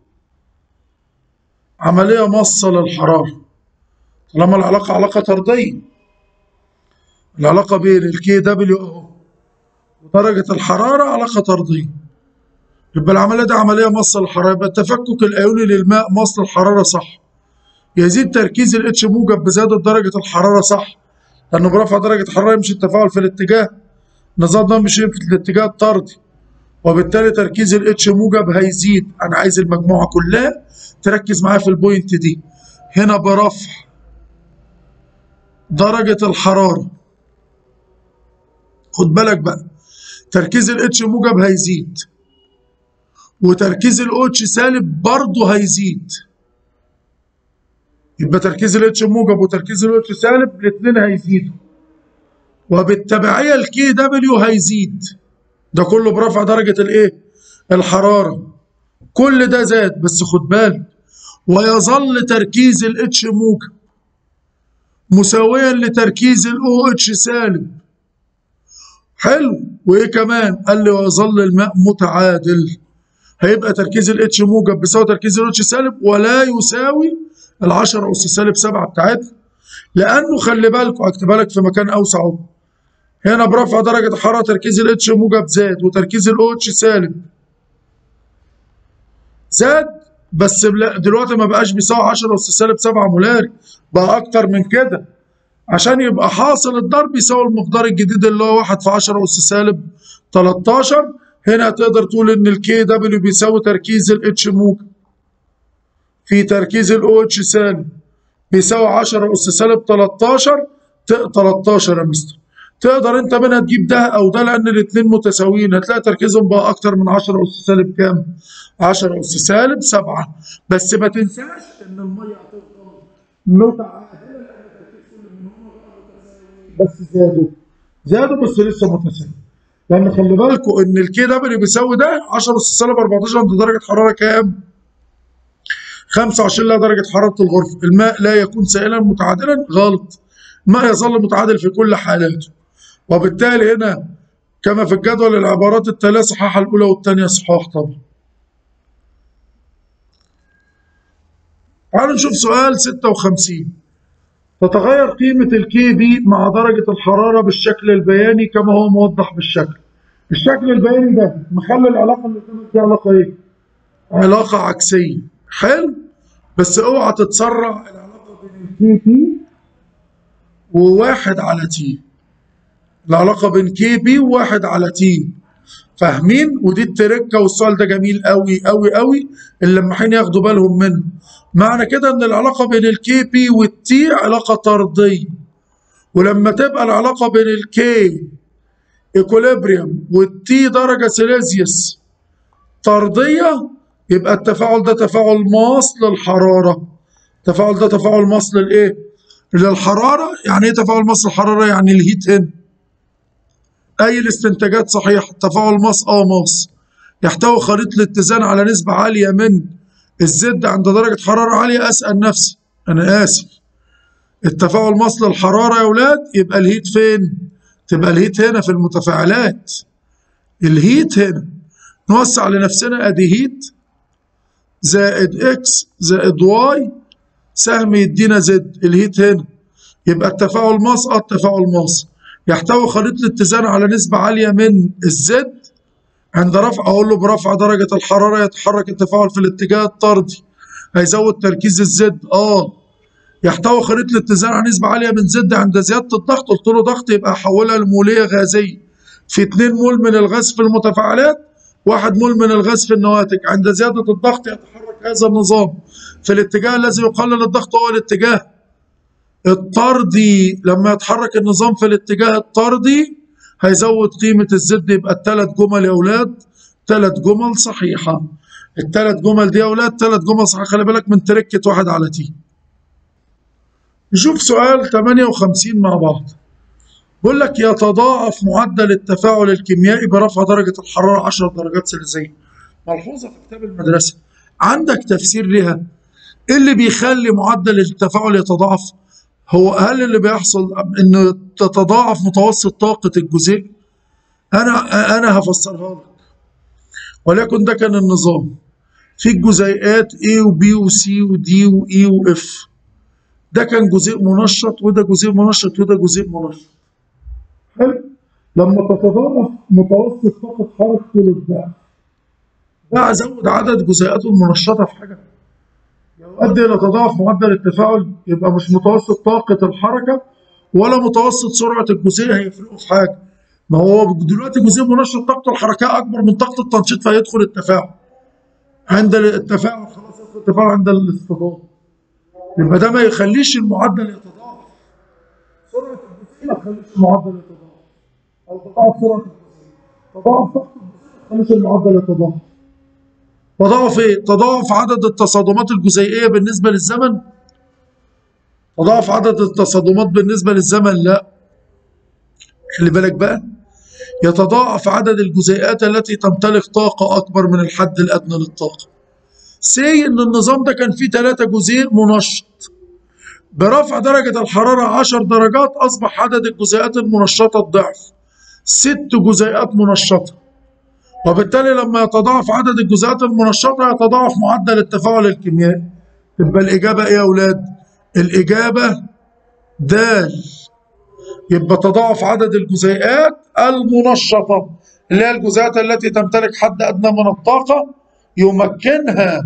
عملية مصة للحرارة طالما العلاقة علاقة طردية العلاقة بين الكي دبليو اهو ودرجة الحرارة علاقة طردية يبقى العملية دي عملية مص الحرارة يبقى التفكك الأيوني للماء مص الحرارة صح يزيد تركيز الاتش موجب بزيادة درجة الحرارة صح لأنه برفع درجة الحرارة يمشي التفاعل في الاتجاه النظام ده مش في الاتجاه الطردي وبالتالي تركيز الاتش موجب هيزيد أنا عايز المجموعة كلها تركز معايا في البوينت دي هنا برفع درجة الحرارة خد بالك بقى تركيز الاتش موجب هيزيد وتركيز الاتش سالب برضه هيزيد يبقى تركيز الاتش موجب وتركيز الاتش سالب الاثنين هيزيدوا وبالتبعية الكي دبليو هيزيد ده كله برفع درجة الايه الحرارة كل ده زاد بس خد بالك ويظل تركيز الاتش موجب مساويا لتركيز الاو اتش سالب حلو وايه كمان قال لي ويظل الماء متعادل هيبقى تركيز الاتش موجب بيساوي تركيز الاتش سالب ولا يساوي ال10 اس سالب 7 بتاعتنا لانه خلي بالكم هكتبها لك في مكان اوسع اهو هنا برفع درجه الحراره تركيز الاتش موجب زاد وتركيز الاو اتش سالب زاد بس بلا- دلوقتي ما بقاش بيساوي 10 اس سالب 7 مولاري بقى اكتر من كده عشان يبقى حاصل الضرب يساوي المقدار الجديد اللي هو 1 في 10 اس سالب 13 هنا تقدر تقول ان الكي دبليو بيساوي تركيز الاتش موجب في تركيز الاو اتش سالب بيساوي 10 اس سالب 13 ت- 13 يا مستر تقدر انت منها تجيب ده او ده لان الاثنين متساويين هتلاقي تركيزهم بقى اكتر من 10 اس سالب كام 10 اس سالب 7 بس ما تنساش ان الميه هتفضل متعادله لان التركيز كل منهم بس زادوا زادوا بس لسه متساوي لان خلي بالكم ان الكي دبليو بيساوي ده 10 اس سالب 14 عند درجه حراره كام 25 لا درجة حرارة الغرفة الماء لا يكون سائلا متعادلا غلط الماء يظل متعادل في كل حالاته وبالتالي هنا كما في الجدول العبارات التالية صحاح الأولى والثانية صحاح طبعا تعالوا نشوف سؤال 56 تتغير قيمة الكي بي مع درجة الحرارة بالشكل البياني كما هو موضح بالشكل الشكل البياني ده مخلي العلاقة اللي قدامك دي علاقة ايه؟ علاقة عكسية حلو بس اوعى تتسرع العلاقة بين الكي بي وواحد على تي العلاقة بين كي بي وواحد على تي فاهمين ودي التركة والسؤال ده جميل قوي قوي قوي اللماحين ياخدوا بالهم منه معنى كده ان العلاقة بين الكي بي والتي علاقة طردية ولما تبقى العلاقة بين الكي ايكوليبريم والتي درجة سيليزيوس طردية يبقى التفاعل ده تفاعل ماس للحرارة التفاعل ده تفاعل ماس للايه للحرارة يعني ايه تفاعل ماس للحرارة يعني الهيت هنا اي الاستنتاجات صحيحة تفاعل ماس اه ماس يحتوي خليط الاتزان على نسبة عالية من الزد عند درجة حرارة عالية اسأل نفسي انا اسف التفاعل ماس للحرارة يا ولاد يبقى الهيت فين تبقى الهيت هنا في المتفاعلات الهيت هنا نوسع لنفسنا ادي هيت زائد اكس زائد واي سهم يدينا زد الهيت هنا يبقى التفاعل ماس اه التفاعل ماس يحتوي خليط الاتزان على نسبة عالية من الزد عند رفع اقول له برفع درجة الحرارة يتحرك التفاعل في الاتجاه الطردي هيزود تركيز الزد اه يحتوي خليط الاتزان على نسبة عالية من زد عند زيادة الضغط قلت له ضغط يبقى احولها لمولية غازية في 2 مول من الغاز في المتفاعلات واحد مول من الغاز في النواتج عند زيادة الضغط يتحرك هذا النظام في الاتجاه الذي يقلل الضغط هو الاتجاه الطردي لما يتحرك النظام في الاتجاه الطردي هيزود قيمة الزد يبقى الثلاث جمل يا أولاد ثلاث جمل صحيحة الثلاث جمل دي يا أولاد ثلاث جمل صحيحة خلي بالك من تركة واحد على تي نشوف سؤال 58 مع بعض بيقول لك يتضاعف معدل التفاعل الكيميائي برفع درجة الحرارة 10 درجات سلسية ملحوظة في كتاب المدرسة عندك تفسير لها ايه اللي بيخلي معدل التفاعل يتضاعف هو هل اللي بيحصل انه تتضاعف متوسط طاقة الجزيء انا انا هفسرها لك ولكن ده كان النظام في الجزيئات A و B و C و D و E و F ده كان جزيء منشط وده جزيء منشط وده جزيء منشط حلو لما تتضاعف متوسط طاقة حركة الضعف ده ازود عدد جزيئاته المنشطة في حاجة يؤدي الى تضاعف معدل التفاعل يبقى مش متوسط طاقة الحركة ولا متوسط سرعة الجزيء هيفرقوا في حاجة ما هو دلوقتي جزيء منشط طاقته الحركية أكبر من طاقة التنشيط فيدخل التفاعل عند التفاعل خلاص يدخل التفاعل عند الاصطدام يبقى ده ما يخليش المعدل يتضاعف سرعة الجزيء ما تخليش المعدل يتضاعف أو تضاعف سرعة الجزيء تضاعف طاقة الجزيء ما تخليش المعدل يتضاعف تضاعف ايه؟ تضاعف عدد التصادمات الجزيئية بالنسبة للزمن تضاعف عدد التصادمات بالنسبة للزمن لا خلي بالك بقى يتضاعف عدد الجزيئات التي تمتلك طاقة أكبر من الحد الأدنى للطاقة سي إن النظام ده كان فيه ثلاثة جزيء منشط برفع درجة الحرارة 10 درجات أصبح عدد الجزيئات المنشطة الضعف ست جزيئات منشطة وبالتالي لما يتضاعف عدد الجزيئات المنشطة يتضاعف معدل التفاعل الكيميائي تبقى الإجابة إيه يا أولاد؟ الإجابة دال يبقى تضاعف عدد الجزيئات المنشطة اللي هي الجزيئات التي تمتلك حد أدنى من الطاقة يمكنها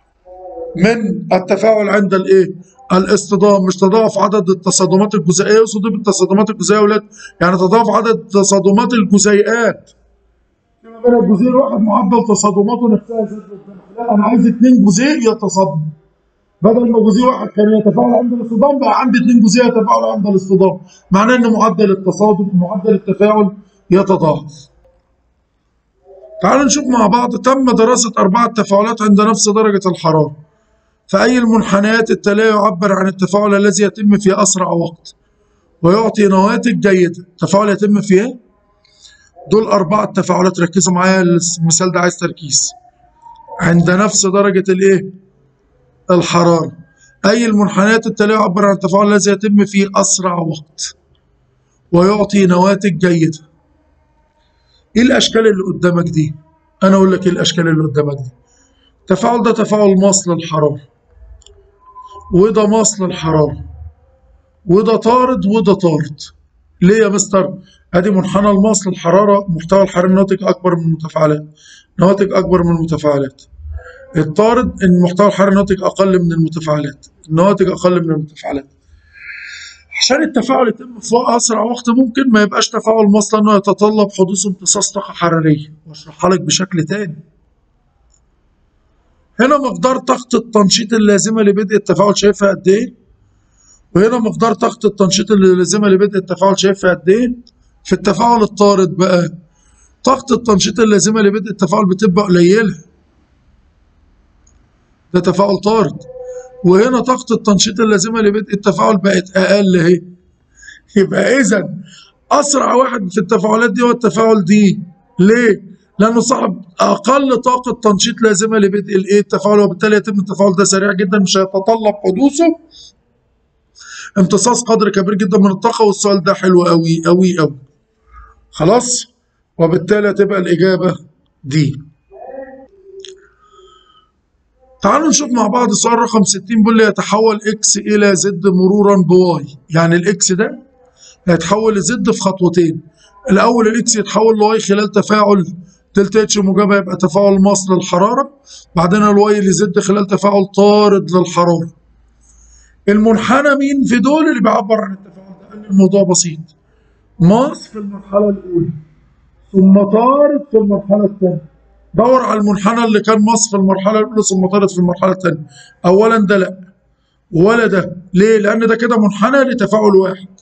من التفاعل عند الايه؟ الاصطدام مش تضاعف عدد التصادمات الجزيئيه يقصد بالتصادمات الجزيئيه يا ولاد يعني تضاعف عدد تصادمات الجزيئات فيما بين الجزيء الواحد معدل تصادماته نفسها زاد لا انا عايز اثنين جزيء يتصادموا بدل ما جزيء واحد كان يتفاعل عند الاصطدام بقى عندي اثنين جزيء يتفاعلوا عند الاصطدام معناه ان معدل التصادم معدل التفاعل يتضاعف تعالوا نشوف مع بعض تم دراسة أربعة تفاعلات عند نفس درجة الحرارة فأي المنحنيات التالية يعبر عن التفاعل الذي يتم في أسرع وقت ويعطي نواتج جيدة التفاعل يتم في إيه؟ دول أربعة تفاعلات ركزوا معايا المثال ده عايز تركيز عند نفس درجة الإيه؟ الحرارة أي المنحنيات التالية يعبر عن التفاعل الذي يتم في أسرع وقت ويعطي نواتج جيدة ايه الاشكال اللي قدامك دي انا اقول لك ايه الاشكال اللي قدامك دي التفاعل ده تفاعل مصل الحراره وده مصل الحراره وده طارد وده طارد ليه يا مستر ادي منحنى المصل الحراره محتوى الحراري الناتج اكبر من المتفاعلات نواتج اكبر من المتفاعلات الطارد ان محتوى الحراري الناتج اقل من المتفاعلات النواتج اقل من المتفاعلات عشان التفاعل يتم في اسرع وقت ممكن ما يبقاش تفاعل مصل انه يتطلب حدوث امتصاص طاقه حراريه واشرحها لك بشكل تاني هنا مقدار طاقه التنشيط اللازمه لبدء التفاعل شايفها قد ايه وهنا مقدار طاقه التنشيط اللازمه لبدء التفاعل شايفها قد ايه في التفاعل الطارد بقى طاقه التنشيط اللازمه لبدء التفاعل بتبقى قليله ده تفاعل طارد وهنا طاقة التنشيط اللازمة لبدء التفاعل بقت أقل اهي يبقى إذا أسرع واحد في التفاعلات دي هو التفاعل دي ليه؟ لأنه صاحب أقل طاقة تنشيط لازمة لبدء الإيه التفاعل وبالتالي يتم التفاعل ده سريع جدا مش هيتطلب حدوثه امتصاص قدر كبير جدا من الطاقة والسؤال ده حلو أوي أوي أوي خلاص؟ وبالتالي هتبقى الإجابة دي تعالوا نشوف مع بعض السؤال رقم 60 بيقول لي يتحول اكس الى زد مرورا بواي يعني الاكس ده هيتحول لزد في خطوتين الاول الاكس يتحول لواي خلال تفاعل دلتا اتش موجبه يبقى تفاعل ماس للحراره بعدين الواي لزد خلال تفاعل طارد للحراره المنحنى مين في دول اللي بيعبر عن التفاعل ده قال الموضوع بسيط ماس في المرحله الاولى ثم طارد في المرحله الثانيه دور على المنحنى اللي كان مص في المرحلة الأولى ثم طارد في المرحلة الثانية أولا ده لأ ولا ده ليه؟ لأن ده كده منحنى لتفاعل واحد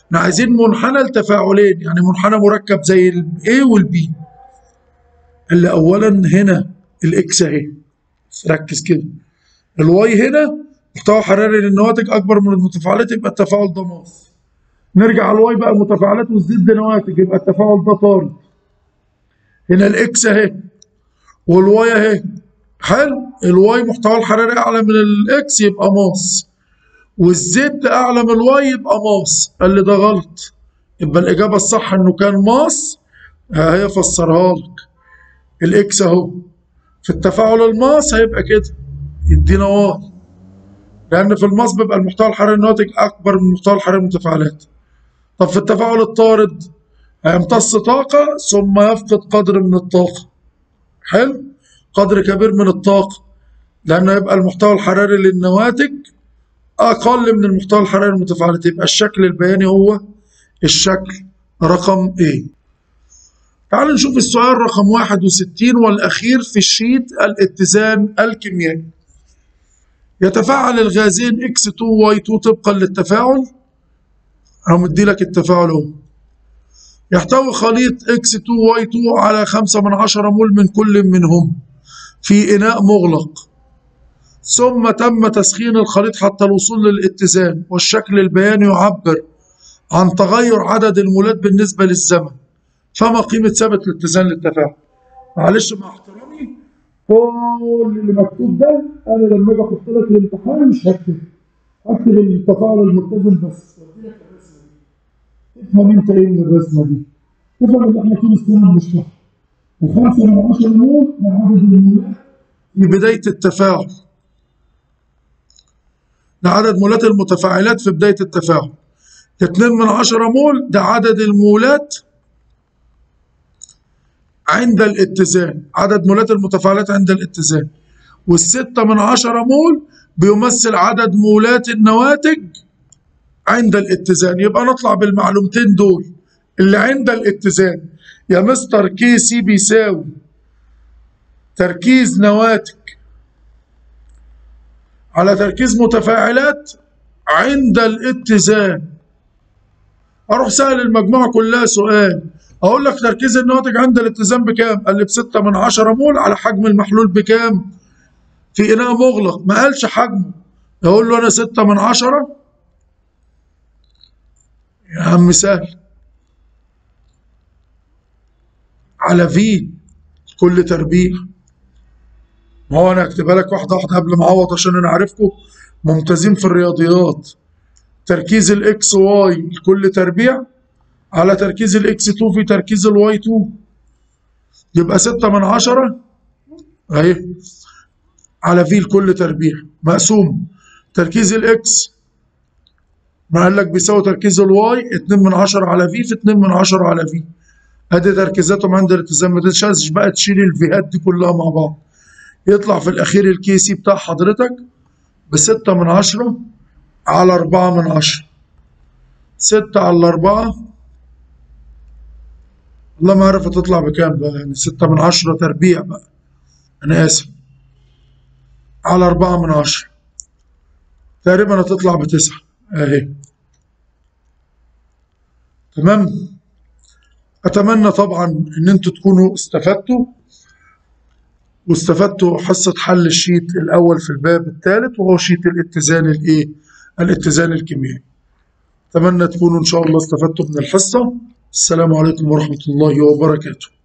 احنا عايزين منحنى لتفاعلين يعني منحنى مركب زي ال A وال B اللي اولا هنا الاكس اهي ركز كده الواي هنا محتوى حراري للنواتج اكبر من المتفاعلات يبقى التفاعل ده ماس نرجع على الواي بقى متفاعلات والزد نواتج يبقى التفاعل ده طارد هنا الاكس اهي والواي اهي حلو الواي محتوى الحراري اعلى من الاكس يبقى ماس والزد اعلى من الواي يبقى ماس قال لي ده غلط يبقى الاجابه الصح انه كان ماس ها هي فسرها لك الاكس اهو في التفاعل الماس هيبقى كده يدينا واي لان في الماس بيبقى المحتوى الحراري الناتج اكبر من المحتوى الحراري المتفاعلات طب في التفاعل الطارد هيمتص طاقه ثم يفقد قدر من الطاقه حلو قدر كبير من الطاقه لانه يبقى المحتوى الحراري للنواتج اقل من المحتوى الحراري المتفاعلات يبقى الشكل البياني هو الشكل رقم A تعالوا نشوف السؤال رقم 61 والأخير في الشيت الاتزان الكيميائي يتفاعل الغازين X2 Y2 طبقا للتفاعل أنا مدي لك التفاعل اهو يحتوي خليط X2 Y2 على 5 من 10 مول من كل منهم في إناء مغلق ثم تم تسخين الخليط حتى الوصول للاتزان والشكل البياني يعبر عن تغير عدد المولات بالنسبة للزمن فما قيمة ثابت الاتزان للتفاعل معلش مع احترامي كل اللي مكتوب ده انا لما اجي احط لك الامتحان مش هكتب هكتب التفاعل الملتزم بس واديلك الرسمه دي افهم انت ايه من الرسمه دي افهم اللي احنا طول السنه بنشرحه وخمسه من 10 مول ده عدد المولات في بدايه التفاعل ده عدد مولات المتفاعلات في بدايه التفاعل 2 من 10 مول ده عدد المولات عند الاتزان عدد مولات المتفاعلات عند الاتزان والستة من عشرة مول بيمثل عدد مولات النواتج عند الاتزان يبقى نطلع بالمعلومتين دول اللي عند الاتزان يا مستر كي سي بيساوي تركيز نواتج على تركيز متفاعلات عند الاتزان اروح سأل المجموعة كلها سؤال اقول لك تركيز الناتج عند الاتزان بكام؟ قال لي بستة من عشرة مول على حجم المحلول بكام؟ في إناء مغلق ما قالش حجمه اقول له أنا ستة من عشرة يا عم سهل على في كل تربيع ما هو أنا هكتبها لك واحدة واحدة قبل ما أعوض عشان أنا عارفكم ممتازين في الرياضيات تركيز الإكس واي لكل تربيع على تركيز الاكس 2 في تركيز الواي 2 يبقى 6 من 10 اهي على في لكل تربيع مقسوم تركيز الاكس ما قال لك بيساوي تركيز الواي 2 من 10 على في في 2 من 10 على في ادي تركيزاتهم عند الاتزان ما تنساش بقى تشيل الفيهات دي كلها مع بعض يطلع في الاخير الكي سي بتاع حضرتك ب 6 من 10 على 4 من 10 6 على 4 والله ما عارف هتطلع بكام بقى يعني ستة من عشرة تربيع بقى أنا آسف على أربعة من عشرة تقريبا هتطلع بتسعة أهي تمام أتمنى طبعا إن أنتوا تكونوا استفدتوا واستفدتوا حصة حل الشيت الأول في الباب الثالث وهو شيت الاتزان الإيه؟ الاتزان الكيميائي. أتمنى تكونوا إن شاء الله استفدتوا من الحصة. السلام عليكم ورحمة الله وبركاته